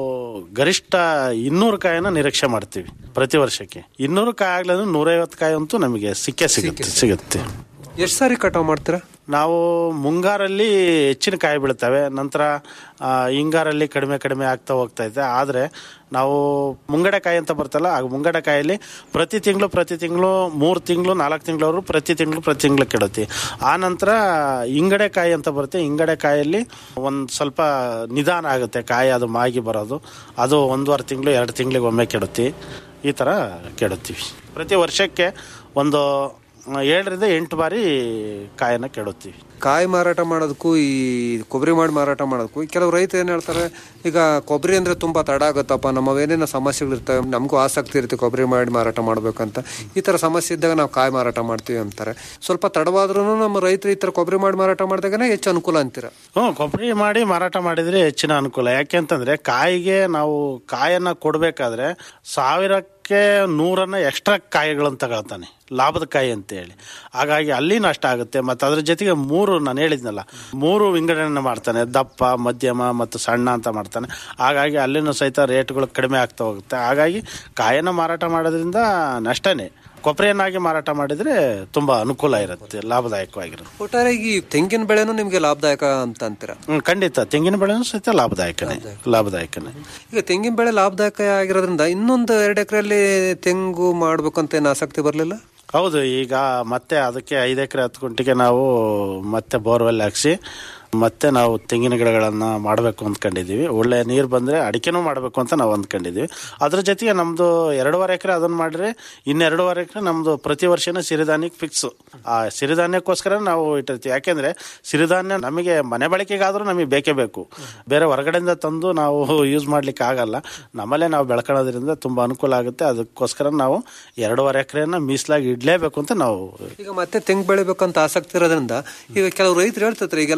S17: ಗರಿಷ್ಠ ಇನ್ನೂರು ಕಾಯಿನ ನಿರೀಕ್ಷೆ ಮಾಡ್ತೀವಿ ಪ್ರತಿ ವರ್ಷಕ್ಕೆ ಇನ್ನೂರು ಕಾಯಿ ಆಗ್ಲಂದ್ರೆ ನೂರೈವತ್ತು ಕಾಯಿ ಅಂತೂ ನಮಗೆ ಸಿಕ್ಕೇ ಸಿಗುತ್ತೆ ಸಿಗುತ್ತೆ
S16: ಎಷ್ಟು ಸಾರಿ ಕಟಾವ್ ಮಾಡ್ತೀರಾ
S17: ನಾವು ಮುಂಗಾರಲ್ಲಿ ಹೆಚ್ಚಿನ ಕಾಯಿ ಬೀಳ್ತವೆ ನಂತರ ಆ, ಹಿಂಗಾರಲ್ಲಿ ಕಡಿಮೆ ಕಡಿಮೆ ಆಗ್ತಾ ಹೋಗ್ತಾ ಇದೆ ಆದರೆ ನಾವು ಮುಂಗಡೆ ಕಾಯಿ ಅಂತ ಬರ್ತಲ್ಲ ಆ ಮುಂಗಡೆ ಕಾಯಲ್ಲಿ ಪ್ರತಿ ತಿಂಗಳು ಪ್ರತಿ ತಿಂಗಳು ಮೂರು ತಿಂಗಳು ನಾಲ್ಕು ತಿಂಗಳವರು ಪ್ರತಿ ತಿಂಗಳು ಪ್ರತಿ ತಿಂಗಳು ಕೆಡುತ್ತೆ ಆ ನಂತರ ಹಿಂಗಡೆ ಕಾಯಿ ಅಂತ ಬರುತ್ತೆ ಹಿಂಗಡೆ ಕಾಯಲ್ಲಿ ಒಂದು ಸ್ವಲ್ಪ ನಿಧಾನ ಆಗುತ್ತೆ ಕಾಯಿ ಅದು ಮಾಗಿ ಬರೋದು ಅದು ಒಂದೂವರೆ ತಿಂಗಳು ಎರಡು ತಿಂಗಳಿಗೆ ಒಮ್ಮೆ ಕೆಡುತ್ತೆ ಈ ಥರ ಕೆಡುತ್ತೀವಿ ಪ್ರತಿ ವರ್ಷಕ್ಕೆ ಒಂದು ಆ, ಏಳರಿಂದ ಎಂಟು ಬಾರಿ ಕಾಯನ್ನು ಕೆಡುತ್ತೀವಿ
S16: ಕಾಯಿ ಮಾರಾಟ ಮಾಡೋದಕ್ಕೂ ಈ ಕೊಬ್ಬರಿ ಮಾಡಿ ಮಾರಾಟ ಮಾಡೋದಕ್ಕೂ ಕೆಲವು ರೈತರು ಏನ್ ಹೇಳ್ತಾರೆ ಈಗ ಕೊಬ್ಬರಿ ಅಂದ್ರೆ ತುಂಬಾ ತಡ ಆಗುತ್ತಪ್ಪ ನಮ್ಮ ಏನೇನೋ ಸಮಸ್ಯೆಗಳು ಇರ್ತವೆ ನಮಗೂ ಆಸಕ್ತಿ ಇರುತ್ತೆ ಕೊಬ್ಬರಿ ಮಾಡಿ ಮಾರಾಟ ಮಾಡ್ಬೇಕಂತ ಈ ತರ ಸಮಸ್ಯೆ ಇದ್ದಾಗ ನಾವು ಕಾಯಿ ಮಾರಾಟ ಮಾಡ್ತೀವಿ ಅಂತಾರೆ ಸ್ವಲ್ಪ ತಡವಾದ್ರೂ ನಮ್ಮ ರೈತರು ಈ ತರ ಕೊಬ್ಬರಿ ಮಾಡಿ ಮಾರಾಟ ಮಾಡಿದಾಗನೇ ಹೆಚ್ಚು ಅನುಕೂಲ ಅಂತೀರ
S17: ಹ್ಞೂ ಕೊಬ್ಬರಿ ಮಾಡಿ ಮಾರಾಟ ಮಾಡಿದ್ರೆ ಹೆಚ್ಚಿನ ಅನುಕೂಲ ಯಾಕೆ ಅಂತಂದ್ರೆ ಕಾಯಿಗೆ ನಾವು ಕಾಯನ್ನ ಕೊಡಬೇಕಾದ್ರೆ ಸಾವಿರಕ್ಕೆ ನೂರನ್ನ ಎಕ್ಸ್ಟ್ರಾ ಕಾಯಿಗಳನ್ನು ತಗೊಳ್ತಾನೆ ಲಾಭದ ಕಾಯಿ ಅಂತ ಹೇಳಿ ಹಾಗಾಗಿ ಅಲ್ಲಿ ನಷ್ಟ ಆಗುತ್ತೆ ಮತ್ತು ಅದ್ರ ಜೊತೆಗೆ ಮೂರು ನಾನು ಹೇಳಿದ್ನಲ್ಲ ಮೂರು ವಿಂಗಡಣೆ ಮಾಡ್ತಾನೆ ದಪ್ಪ ಮಧ್ಯಮ ಮತ್ತು ಸಣ್ಣ ಅಂತ ಮಾಡ್ತಾನೆ ಹಾಗಾಗಿ ಅಲ್ಲಿನೂ ಸಹಿತ ರೇಟ್ಗಳು ಕಡಿಮೆ ಆಗ್ತಾ ಹೋಗುತ್ತೆ ಹಾಗಾಗಿ ಕಾಯನ್ನು ಮಾರಾಟ ಮಾಡೋದ್ರಿಂದ ನಷ್ಟನೇ ಕೊಬ್ಬರಿಯನ್ನಾಗಿ ಮಾರಾಟ ಮಾಡಿದ್ರೆ ತುಂಬಾ ಅನುಕೂಲ ಇರುತ್ತೆ ಲಾಭದಾಯಕವಾಗಿರುತ್ತೆ
S16: ಒಟ್ಟಾರೆ ಈ ತೆಂಗಿನ ಬೆಳೆನೂ ನಿಮ್ಗೆ ಲಾಭದಾಯಕ ಅಂತ ಅಂತೀರ
S17: ಹ್ಮ್, ಖಂಡಿತ ತೆಂಗಿನ ಬೆಳೆನೂ ಸಹಿತ ಲಾಭದಾಯಕನೇ ಲಾಭದಾಯಕನೇ
S16: ಈಗ ತೆಂಗಿನ ಬೆಳೆ ಲಾಭದಾಯಕ ಆಗಿರೋದ್ರಿಂದ ಇನ್ನೊಂದು ಎರಡು ಎಕರೆಯಲ್ಲಿ ತೆಂಗು ಮಾಡ್ಬೇಕಂತ ಏನು ಆಸಕ್ತಿ ಬರಲಿಲ್ಲ
S17: ಹೌದು ಈಗ ಮತ್ತೆ ಅದಕ್ಕೆ ಐದು ಎಕರೆ ಹತ್ತು ಗುಂಟಿಗೆ ನಾವು ಮತ್ತೆ ಬೋರ್ವೆಲ್ ಹಾಕ್ಸಿ ಮತ್ತೆ ನಾವು ತೆಂಗಿನ ಗಿಡಗಳನ್ನು ಮಾಡಬೇಕು ಅಂದ್ಕೊಂಡಿದ್ದೀವಿ ಒಳ್ಳೆ ನೀರು ಬಂದರೆ ಅಡಿಕೆನೂ ಮಾಡಬೇಕು ಅಂತ ನಾವು ಅಂದ್ಕೊಂಡಿದ್ದೀವಿ ಅದ್ರ ಜೊತೆಗೆ ನಮ್ಮದು ಎರಡೂವರೆ ಎಕರೆ ಅದನ್ನು ಮಾಡಿದ್ರೆ ಇನ್ನೆರಡೂವರೆ ಎಕರೆ ನಮ್ಮದು ಪ್ರತಿ ವರ್ಷನೂ ಸಿರಿಧಾನ್ಯಕ್ಕೆ ಫಿಕ್ಸು ಆ ಸಿರಿಧಾನ್ಯಕ್ಕೋಸ್ಕರ ನಾವು ಇಟ್ಟಿರ್ತೀವಿ ಯಾಕೆಂದರೆ ಸಿರಿಧಾನ್ಯ ನಮಗೆ ಮನೆ ಬಳಕೆಗಾದರೂ ನಮಗೆ ಬೇಕೇ ಬೇಕು ಬೇರೆ ಹೊರಗಡೆಯಿಂದ ತಂದು ನಾವು ಯೂಸ್ ಮಾಡ್ಲಿಕ್ಕೆ ಆಗಲ್ಲ ನಮ್ಮಲ್ಲೇ ನಾವು ಬೆಳ್ಕೊಳ್ಳೋದ್ರಿಂದ ತುಂಬ ಅನುಕೂಲ ಆಗುತ್ತೆ ಅದಕ್ಕೋಸ್ಕರ ನಾವು ಎರಡೂವರೆ ಎಕರೆನ ಮೀಸಲಾಗಿ ಇಡಲೇಬೇಕು ಅಂತ ನಾವು
S16: ಈಗ ಮತ್ತೆ ತೆಂಗು ಬೆಳಿಬೇಕಂತ ಆಸಕ್ತಿ ಇರೋದ್ರಿಂದ ಈಗ ಕೆಲವು ರೈತರು ಹೇಳ್ತಿರ್ತಾರೆ ಈಗೆಲ್ಲ ಮೂರ್ನಾಲ್ಕು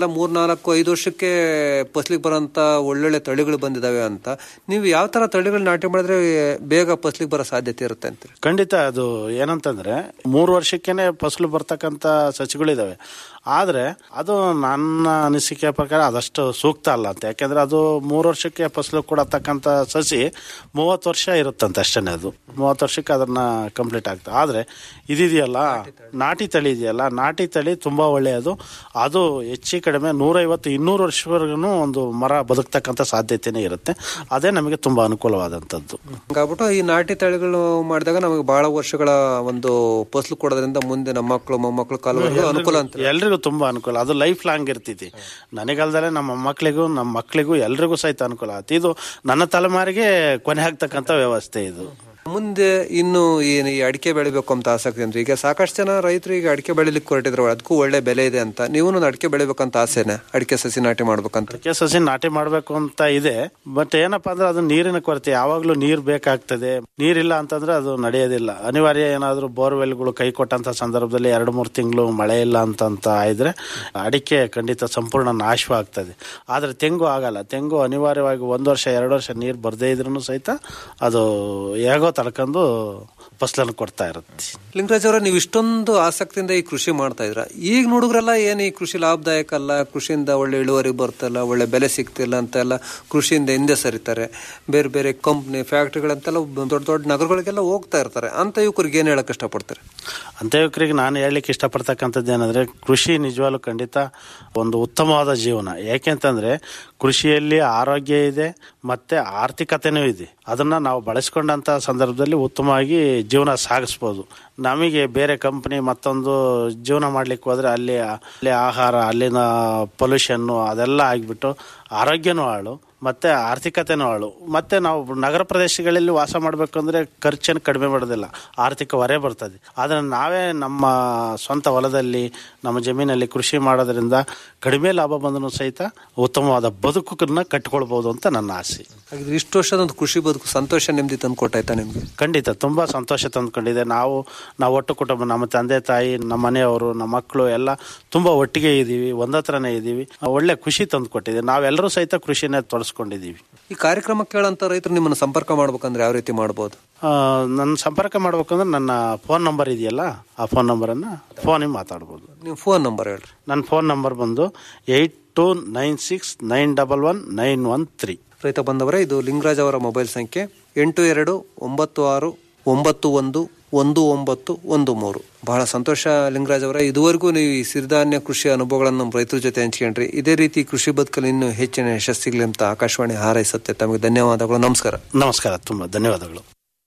S16: ನಾಲ್ಕು ಐದು ವರ್ಷಕ್ಕೆ ಫಸ್ಲಿಗೆ ಬರೋಂಥ ಒಳ್ಳೊಳ್ಳೆ ತಳಿಗಳು ಬಂದಿದಾವೆ ಅಂತ ನೀವು ಯಾವ ತರ ತಳಿಗಳು ನಾಟಿ ಮಾಡಿದ್ರೆ ಬೇಗ ಫಸ್ಲಿಗೆ ಬರೋ ಸಾಧ್ಯತೆ ಇರುತ್ತೆ ಅಂತೀರಿ
S17: ಖಂಡಿತ ಅದು ಏನಂತಂದ್ರೆ ಮೂರು ವರ್ಷಕ್ಕೇನೆ ಫಸಲು ಬರ್ತಕ್ಕಂಥ ಸಸಿಗಳಿದಾವೆ ಆದ್ರೆ ಅದು ನನ್ನ ಅನಿಸಿಕೆ ಪ್ರಕಾರ ಅದಷ್ಟು ಸೂಕ್ತ ಅಲ್ಲ ಅಂತ ಯಾಕೆಂದ್ರೆ ಅದು ಮೂರು ವರ್ಷಕ್ಕೆ ಫಸಲು ಕೊಡತಕ್ಕಂಥ ಸಸಿ ಮೂವತ್ತು ವರ್ಷ ಇರುತ್ತಂತೆ ಅಷ್ಟೇ ಅದು ಮೂವತ್ತು ವರ್ಷಕ್ಕೆ ಅದನ್ನ ಕಂಪ್ಲೀಟ್ ಆಗ್ತದೆ ಆದ್ರೆ ಇದಿದೆಯಲ್ಲ ನಾಟಿ ತಳಿ ಇದೆಯಲ್ಲ ನಾಟಿ ತಳಿ ತುಂಬಾ ಒಳ್ಳೆಯದು ಅದು ಹೆಚ್ಚು ಕಡಿಮೆ ನೂರೈವತ್ತು ಇನ್ನೂರು ವರ್ಷವರೆಗೂ ಒಂದು ಮರ ಬದುಕ್ತಕ್ಕಂಥ ಸಾಧ್ಯತೆನೇ ಇರುತ್ತೆ ಅದೇ ನಮಗೆ ತುಂಬಾ ಅನುಕೂಲವಾದಂಥದ್ದು
S16: ಹಂಗಾಗ್ಬಿಟ್ಟು ಈ ನಾಟಿ ತಳಿಗಳು ಮಾಡಿದಾಗ ನಮಗೆ ಬಹಳ ವರ್ಷಗಳ ಒಂದು ಫಸಲು ಕೊಡೋದ್ರಿಂದ ಮುಂದೆ ನಮ್ಮ ಮಕ್ಕಳು ಮೊಮ್ಮಕ್ಕಳು ಕಾಲವರೆಗೂ ಅನುಕೂಲ ಅಂತ
S17: ಎಲ್ರಿಗೂ ತುಂಬಾ ಅನುಕೂಲ ಅದು ಲೈಫ್ ಲಾಂಗ್ ಇರ್ತೈತಿ ನನಗಲ್ದಲೆ ನಮ್ಮ ಮಕ್ಕಳಿಗೂ ನಮ್ಮ ಮಕ್ಕಳಿಗೂ ಎಲ್ರಿಗೂ ಸಹಿತ ಅನುಕೂಲ ಆಗುತ್ತೆ ಇದು ನನ್ನ ತಲೆಮಾರಿಗೆ ಕೊನೆ ಆಗ್ತಕ್ಕಂಥ ವ್ಯವಸ್ಥೆ ಇದು
S16: ಮುಂದೆ ಇನ್ನು ಏನು ಈ ಅಡಿಕೆ ಬೆಳಿಬೇಕು ಅಂತ ಆಸಕ್ತಿ ಅಂದ್ರೆ ಈಗ ಸಾಕಷ್ಟು ಜನ ರೈತರು ಈಗ ಅಡಿಕೆ ಬೆಳಿಲಿಕ್ಕೆ ಹೊರಟಿದ್ರು ಅದಕ್ಕೂ ಒಳ್ಳೆ ಬೆಲೆ ಇದೆ ಅಂತ ನೀವು ಒಂದು ಅಡಿಕೆ ಬೆಳಿಬೇಕಂತ ಆಸೆನೆ ಅಡಿಕೆ ಸಸಿ ನಾಟಿ ಮಾಡ್ಬೇಕಂತ
S17: ಅಡಿಕೆ ಸಸಿ ನಾಟಿ ಮಾಡಬೇಕು ಅಂತ ಇದೆ ಬಟ್ ಏನಪ್ಪಾ ಅಂದ್ರೆ ಅದು ನೀರಿನ ಕೊರತೆ ಯಾವಾಗ್ಲೂ ನೀರ್ ಬೇಕಾಗ್ತದೆ ನೀರಿಲ್ಲ ಅಂತಂದ್ರೆ ಅದು ನಡೆಯೋದಿಲ್ಲ ಅನಿವಾರ್ಯ ಏನಾದ್ರೂ ಬೋರ್ವೆಲ್ಗಳು ಕೈ ಕೊಟ್ಟಂತ ಸಂದರ್ಭದಲ್ಲಿ ಎರಡು ಮೂರು ತಿಂಗಳು ಮಳೆ ಇಲ್ಲ ಅಂತಂತ ಇದ್ರೆ ಅಡಿಕೆ ಖಂಡಿತ ಸಂಪೂರ್ಣ ನಾಶವಾಗ್ತದೆ ಆದ್ರೆ ತೆಂಗು ಆಗಲ್ಲ ತೆಂಗು ಅನಿವಾರ್ಯವಾಗಿ ಒಂದು ವರ್ಷ ಎರಡು ವರ್ಷ ನೀರು ಬರ್ದೇ ಇದ್ರೂ ಸಹಿತ ಅದು ಹೇಗೋ ತಡ್ಕೊಂಡು ಫಸಲನ್ನು ಕೊಡ್ತಾ ಇರುತ್ತೆ
S16: ಲಿಂಗರಾಜ್ ಅವರ ನೀವು ಇಷ್ಟೊಂದು ಆಸಕ್ತಿಯಿಂದ ಈ ಕೃಷಿ ಮಾಡ್ತಾ ಇದ್ರ ಈಗ ನೋಡಿದ್ರಲ್ಲ ಏನು ಈ ಕೃಷಿ ಲಾಭದಾಯಕ ಅಲ್ಲ ಕೃಷಿಯಿಂದ ಒಳ್ಳೆ ಇಳುವರಿ ಬರ್ತಲ್ಲ ಒಳ್ಳೆ ಬೆಲೆ ಸಿಗ್ತಿಲ್ಲ ಅಂತೆಲ್ಲ ಕೃಷಿಯಿಂದ ಹಿಂದೆ ಸರಿತಾರೆ ಬೇರೆ ಬೇರೆ ಕಂಪ್ನಿ ಫ್ಯಾಕ್ಟ್ರಿಗಳಂತೆಲ್ಲ ದೊಡ್ಡ ದೊಡ್ಡ ನಗರಗಳಿಗೆಲ್ಲ ಹೋಗ್ತಾ ಇರ್ತಾರೆ ಅಂತ ಯುವಕರಿಗೆ ಏನ್ ಹೇಳಕ್ ಇಷ್ಟಪಡ್ತಾರೆ
S17: ಅಂತ ಯುವಕರಿಗೆ ನಾನು ಹೇಳಲಿಕ್ಕೆ ಇಷ್ಟಪಡ್ತಕ್ಕಂಥದ್ದು ಏನಂದ್ರೆ ಕೃಷಿ ನಿಜವಾಗ್ಲೂ ಖಂಡಿತ ಒಂದು ಉತ್ತಮವಾದ ಜೀವನ ಯಾಕೆಂತಂದ್ರೆ ಕೃಷಿಯಲ್ಲಿ ಆರೋಗ್ಯ ಇದೆ ಮತ್ತೆ ಆರ್ಥಿಕತೆನೂ ಇದೆ ಅದನ್ನ ನಾವು ಬಳಸ್ಕೊಂಡಂತ ಸಂದರ್ಭದಲ್ಲಿ ಉತ್ತಮವಾಗಿ ಜೀವನ ಸಾಗಿಸ್ಬೋದು ನಮಗೆ ಬೇರೆ ಕಂಪನಿ ಮತ್ತೊಂದು ಜೀವನ ಮಾಡ್ಲಿಕ್ಕೆ ಹೋದ್ರೆ ಅಲ್ಲಿ ಅಲ್ಲಿ ಆಹಾರ ಅಲ್ಲಿನ ಪೊಲ್ಯೂಷನ್ನು ಅದೆಲ್ಲ ಆಗಿಬಿಟ್ಟು ಆರೋಗ್ಯನೂ ಹಾಳು ಮತ್ತೆ ಆರ್ಥಿಕತೆನೂ ಹಾಳು ಮತ್ತೆ ನಾವು ನಗರ ಪ್ರದೇಶಗಳಲ್ಲಿ ವಾಸ ಮಾಡಬೇಕಂದ್ರೆ ಖರ್ಚನ್ನು ಕಡಿಮೆ ಮಾಡೋದಿಲ್ಲ ಆರ್ಥಿಕ ಹೊರೆ ಬರ್ತದೆ ಆದರೆ ನಾವೇ ನಮ್ಮ ಸ್ವಂತ ಹೊಲದಲ್ಲಿ ನಮ್ಮ ಜಮೀನಲ್ಲಿ ಕೃಷಿ ಮಾಡೋದ್ರಿಂದ ಕಡಿಮೆ ಲಾಭ ಬಂದರೂ ಸಹಿತ ಉತ್ತಮವಾದ ಬದುಕನ್ನ ಕಟ್ಟಿಕೊಳ್ಬಹುದು ಅಂತ ನನ್ನ ಆಸೆ
S16: ಹಾಗಿದ್ರೆ ಇಷ್ಟು ವರ್ಷದ ಒಂದು ಕೃಷಿ ಬದುಕು ಸಂತೋಷ ನೆಮ್ಮದಿ ತಂದು ಕೊಟ್ಟಾಯ್ತಾ ನಿಮ್ಗೆ
S17: ಖಂಡಿತ ತುಂಬಾ ಸಂತೋಷ ತಂದ್ಕೊಂಡಿದೆ ನಾವು ನಾವು ಒಟ್ಟು ಕುಟುಂಬ ನಮ್ಮ ತಂದೆ ತಾಯಿ ನಮ್ಮ ಮನೆಯವರು ನಮ್ಮ ಮಕ್ಕಳು ಎಲ್ಲ ತುಂಬಾ ಒಟ್ಟಿಗೆ ಇದ್ದೀವಿ ಒಂದತ್ರನೇ ಇದ್ದೀವಿ ಒಳ್ಳೆ ಖುಷಿ ತಂದು ಕೊಟ್ಟಿದೆ ನಾವೆಲ್ಲರೂ ಸಹಿತ ಕೃಷಿನೇ ತೊಡಸ್ಕೊಂಡಿದ್ದೀವಿ
S16: ಈ ಕಾರ್ಯಕ್ರಮ ಕೇಳಂತ ರೈತರು ನಿಮ್ಮನ್ನು ಸಂಪರ್ಕ ಮಾಡ್ಬೇಕಂದ್ರೆ ಯಾವ ರೀತಿ ಮಾಡ್ಬೋದು
S17: ಆ, ನನ್ನ ಸಂಪರ್ಕ ಮಾಡ್ಬೇಕಂದ್ರೆ ನನ್ನ ಫೋನ್ ನಂಬರ್ ಇದೆಯಲ್ಲ ಆ ಫೋನ್ ನಂಬರನ್ನು ಫೋನಿಗೆ ಮಾತಾಡ್ಬೋದು
S16: ನೀವು ಫೋನ್ ನಂಬರ್ ಹೇಳ್ರಿ
S17: ನನ್ನ ಫೋನ್ ನಂಬರ್ ಬಂದು eight two nine six nine double one nine one three
S16: ರೈತ ಬಂದವರೇ ಇದು ಲಿಂಗರಾಜ್ ಅವರ ಮೊಬೈಲ್ ಸಂಖ್ಯೆ ಎಂಟು ಎರಡು ಒಂಬತ್ತು ಆರು ಒಂಬತ್ತು ಒಂದು ಒಂದು ಒಂಬತ್ತು ಒಂದು ಮೂರು ಬಹಳ ಸಂತೋಷ ಲಿಂಗರಾಜ್ ಅವರೇ ಇದುವರೆಗೂ ನೀವು ಈ ಸಿರಿಧಾನ್ಯ ಕೃಷಿ ಅನುಭವಗಳನ್ನು ನಮ್ಮ ರೈತರ ಜೊತೆ ಹಂಚ್ಕೊಂಡ್ರಿ ಇದೇ ರೀತಿ ಕೃಷಿ ಬದುಕಲ್ಲಿ ಇನ್ನೂ ಹೆಚ್ಚಿನ ಯಶಸ್ಸಿಗ್ಲಿ ಅಂತ ಆಕಾಶವಾಣಿ ಹಾರೈಸುತ್ತೆ ತಮಗೆ ಧನ್ಯವಾದಗಳು ನಮಸ್ಕಾರ
S17: ನಮಸ್ಕಾರ ತುಂಬಾ ಧನ್ಯವಾದಗಳು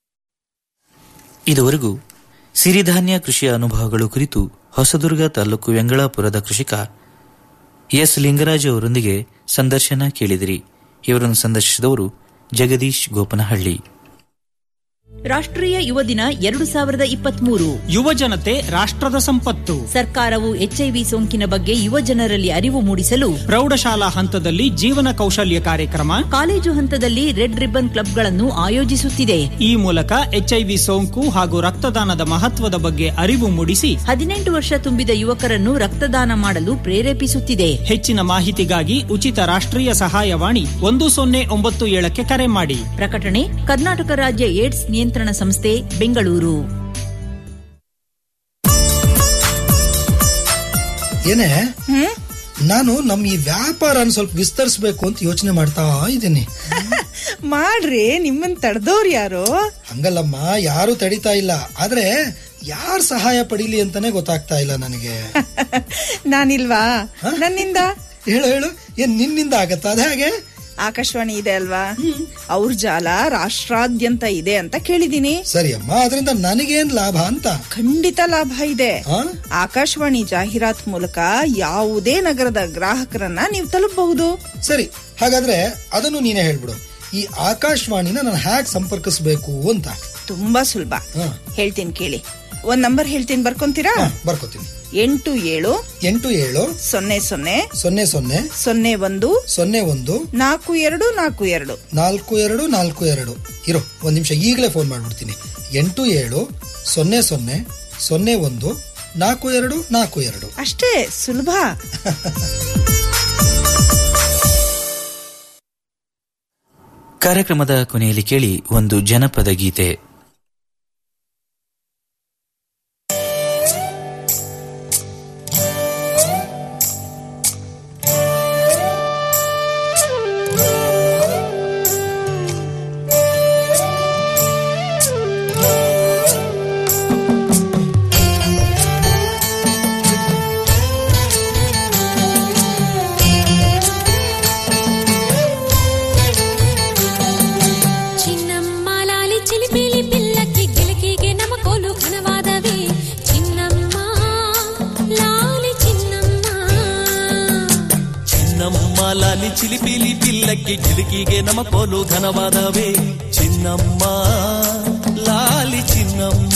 S3: ಇದುವರೆಗೂ ಸಿರಿಧಾನ್ಯ ಕೃಷಿಯ ಅನುಭವಗಳು ಕುರಿತು ಹೊಸದುರ್ಗ ತಾಲೂಕು ವೆಂಗಳಾಪುರದ ಕೃಷಿಕ ಎಸ್ ಲಿಂಗರಾಜ್ ಅವರೊಂದಿಗೆ ಸಂದರ್ಶನ ಕೇಳಿದಿರಿ ಇವರನ್ನು ಸಂದರ್ಶಿಸಿದವರು ಜಗದೀಶ್ ಗೋಪನಹಳ್ಳಿ
S14: ರಾಷ್ಟ್ರೀಯ ಯುವ ದಿನ ಎರಡು ಸಾವಿರದ ಇಪ್ಪತ್ಮೂರು
S18: ಯುವ ಜನತೆ ರಾಷ್ಟ್ರದ ಸಂಪತ್ತು
S14: ಸರ್ಕಾರವು ಎಚ್ಐವಿ ಸೋಂಕಿನ ಬಗ್ಗೆ ಯುವ ಜನರಲ್ಲಿ ಅರಿವು ಮೂಡಿಸಲು
S18: ಪ್ರೌಢಶಾಲಾ ಹಂತದಲ್ಲಿ ಜೀವನ ಕೌಶಲ್ಯ ಕಾರ್ಯಕ್ರಮ
S14: ಕಾಲೇಜು ಹಂತದಲ್ಲಿ ರೆಡ್ ರಿಬ್ಬನ್ ಕ್ಲಬ್ಗಳನ್ನು ಆಯೋಜಿಸುತ್ತಿದೆ
S18: ಈ ಮೂಲಕ ಎಚ್ಐವಿ ಸೋಂಕು ಹಾಗೂ ರಕ್ತದಾನದ ಮಹತ್ವದ ಬಗ್ಗೆ ಅರಿವು ಮೂಡಿಸಿ
S14: ಹದಿನೆಂಟು ವರ್ಷ ತುಂಬಿದ ಯುವಕರನ್ನು ರಕ್ತದಾನ ಮಾಡಲು ಪ್ರೇರೇಪಿಸುತ್ತಿದೆ
S18: ಹೆಚ್ಚಿನ ಮಾಹಿತಿಗಾಗಿ ಉಚಿತ ರಾಷ್ಟ್ರೀಯ ಸಹಾಯವಾಣಿ ಒಂದು ಸೊನ್ನೆ ಒಂಬತ್ತು ಏಳಕ್ಕೆ ಕರೆ ಮಾಡಿ
S14: ಪ್ರಕಟಣೆ ಕರ್ನಾಟಕ ರಾಜ್ಯ ಏಡ್ಸ್ ನಿಯಂತ್ರಣ ಸಂಸ್ಥೆ ಬೆಂಗಳೂರು
S19: ಏನೇ ನಾನು ನಮ್ ಈ ವ್ಯಾಪಾರನ ಸ್ವಲ್ಪ ವಿಸ್ತರಿಸಬೇಕು ಅಂತ ಯೋಚನೆ ಮಾಡ್ತಾ ಇದ್ದೀನಿ
S20: ಮಾಡ್ರಿ ನಿಮ್ಮನ್ ತಡೆದವ್ರು ಯಾರು
S19: ಹಂಗಲ್ಲಮ್ಮ ಯಾರು ತಡಿತಾ ಇಲ್ಲ ಆದ್ರೆ ಯಾರ್ ಸಹಾಯ ಪಡೀಲಿ ಅಂತಾನೆ ಗೊತ್ತಾಗ್ತಾ ಇಲ್ಲ ನನಗೆ
S20: ನಾನಿಲ್ವಾ ನನ್ನಿಂದ
S19: ಹೇಳು ಹೇಳು ಏನ್ ನಿನ್ನಿಂದ ಆಗತ್ತಾ ಅದ ಹಾಗೆ
S20: ಆಕಾಶವಾಣಿ ಇದೆ ಅಲ್ವಾ ಅವ್ರ ಜಾಲ ರಾಷ್ಟ್ರಾದ್ಯಂತ ಇದೆ ಅಂತ ಕೇಳಿದೀನಿ
S19: ಸರಿ ಅಮ್ಮ ಅದರಿಂದ ನನಗೇನ್ ಲಾಭ ಅಂತ
S20: ಖಂಡಿತ ಲಾಭ ಇದೆ ಆಕಾಶವಾಣಿ ಜಾಹೀರಾತ್ ಮೂಲಕ ಯಾವುದೇ ನಗರದ ಗ್ರಾಹಕರನ್ನ ನೀವು ತಲುಪಬಹುದು
S19: ಸರಿ ಹಾಗಾದ್ರೆ ಅದನ್ನು ನೀನೇ ಹೇಳ್ಬಿಡು ಈ ಆಕಾಶವಾಣಿನ ನಾನು ಹ್ಯಾಕ್ ಸಂಪರ್ಕಿಸಬೇಕು ಅಂತ
S20: ತುಂಬಾ ಸುಲಭ ಹೇಳ್ತೀನಿ ಕೇಳಿ ಒಂದ್ ನಂಬರ್ ಹೇಳ್ತೀನಿ ಬರ್ಕೊಂತೀರಾ
S19: ಬರ್ಕೋತೀನಿ
S20: ಎಂಟು ಏಳು
S19: ಎಂಟು ಏಳು
S20: ಸೊನ್ನೆ ಸೊನ್ನೆ
S19: ಸೊನ್ನೆ ಸೊನ್ನೆ
S20: ಸೊನ್ನೆ ಒಂದು
S19: ಸೊನ್ನೆ ಒಂದು
S20: ನಾಲ್ಕು ಎರಡು ನಾಲ್ಕು ಎರಡು
S19: ನಾಲ್ಕು ಎರಡು ನಾಲ್ಕು ಎರಡು ಇರೋ ಒಂದ್ ನಿಮಿಷ ಈಗಲೇ ಫೋನ್ ಮಾಡ್ಬಿಡ್ತೀನಿ ಎಂಟು ಏಳು ಸೊನ್ನೆ ಸೊನ್ನೆ ಸೊನ್ನೆ ಒಂದು ನಾಲ್ಕು ಎರಡು ನಾಲ್ಕು ಎರಡು
S20: ಅಷ್ಟೇ ಸುಲಭ
S3: ಕಾರ್ಯಕ್ರಮದ ಕೊನೆಯಲ್ಲಿ ಕೇಳಿ ಒಂದು ಜನಪದ ಗೀತೆ
S10: ಚಿನ್ನಮ್ಮ ಲಾಲಿ ಚಿಲಿಪಿಲಿ ಪಿಲ್ಲಕ್ಕಿ ಗಿಲಕಿಗೆ ನಮ ಕೋಲು ಘನವಾದವೇ ಚಿನ್ನಮ್ಮ ಲಾಲಿ ಚಿನ್ನಮ್ಮ
S21: ಚಿನ್ನಮ್ಮ ಲಾಲಿ ಚಿಲಿಪಿಲಿ ಪಿಲ್ಲಕ್ಕೆ ಗಿಲಕಿಗೆ ನಮ ಕೋಲು ಘನವಾದವೇ ಚಿನ್ನಮ್ಮ ಲಾಲಿ ಚಿನ್ನಮ್ಮ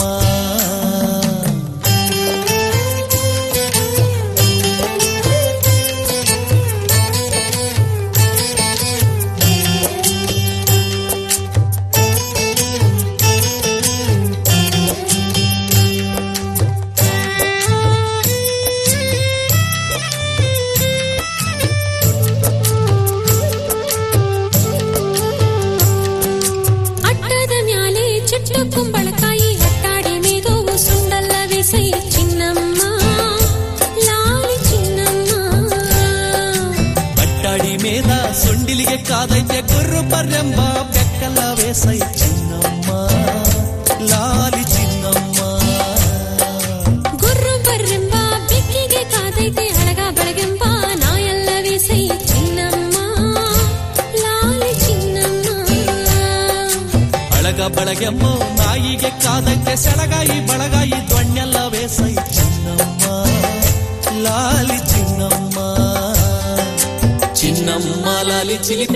S10: ಅಟ್ಟದ ಮ್ಯಾಲೆ ಚಿಟ್ಟ ಕುಂಬಳಕಾಯಿ ಹಟ್ಟಾಡಿ ಮೇದೋವು ಸುಂಡಲ್ಲವೇ ಸೈ ಚಿನ್ನಮ್ಮ ಲಾಲಿ ಚಿನ್ನಮ್ಮ
S21: ಅಟ್ಟಾಡಿ ಮೇದ ಸೊಂಡಿಲಿಗೆ ಕಾದೈತೆ ಗುರ್ರು ಬರ್ರೆಂಬ ಬೆಕ್ಕಲ್ಲವೇ ಸೈ ಚಿನ್ನಮ್ಮ ಲಾಲಿ ಚಿನ್ನಮ್ಮ
S10: ಗುರ್ರು ಬರ್ರೆಂಬ ಬೆಕ್ಕಿಗೆ ಕಾದೈತೆ ಹಳಗ ಬೆಳಗೆಂಬ ನಾಯಲ್ಲವೇ ಸೈ ಚಿನ್ನಮ್ಮ ಲಾಲಿ ಚಿನ್ನಮ್ಮ
S21: ಅಳಗ ಬಳಗೆಮ್ಮ ನಾಯಿಗೆ ಕಾದೈತೆ ಸೆಳಗಾಯಿ ಬಳಗಾಯಿ ದೊಣ್ಣೆಲ್ಲವೇ ಸೈ ಚಿನ್ನಮ್ಮ ಲಾಲಿ ಚಿನ್ನಮ್ಮ ಚಿನ್ನಮ್ಮ ಲಾಲಿ ಚಿಲಿಪಿ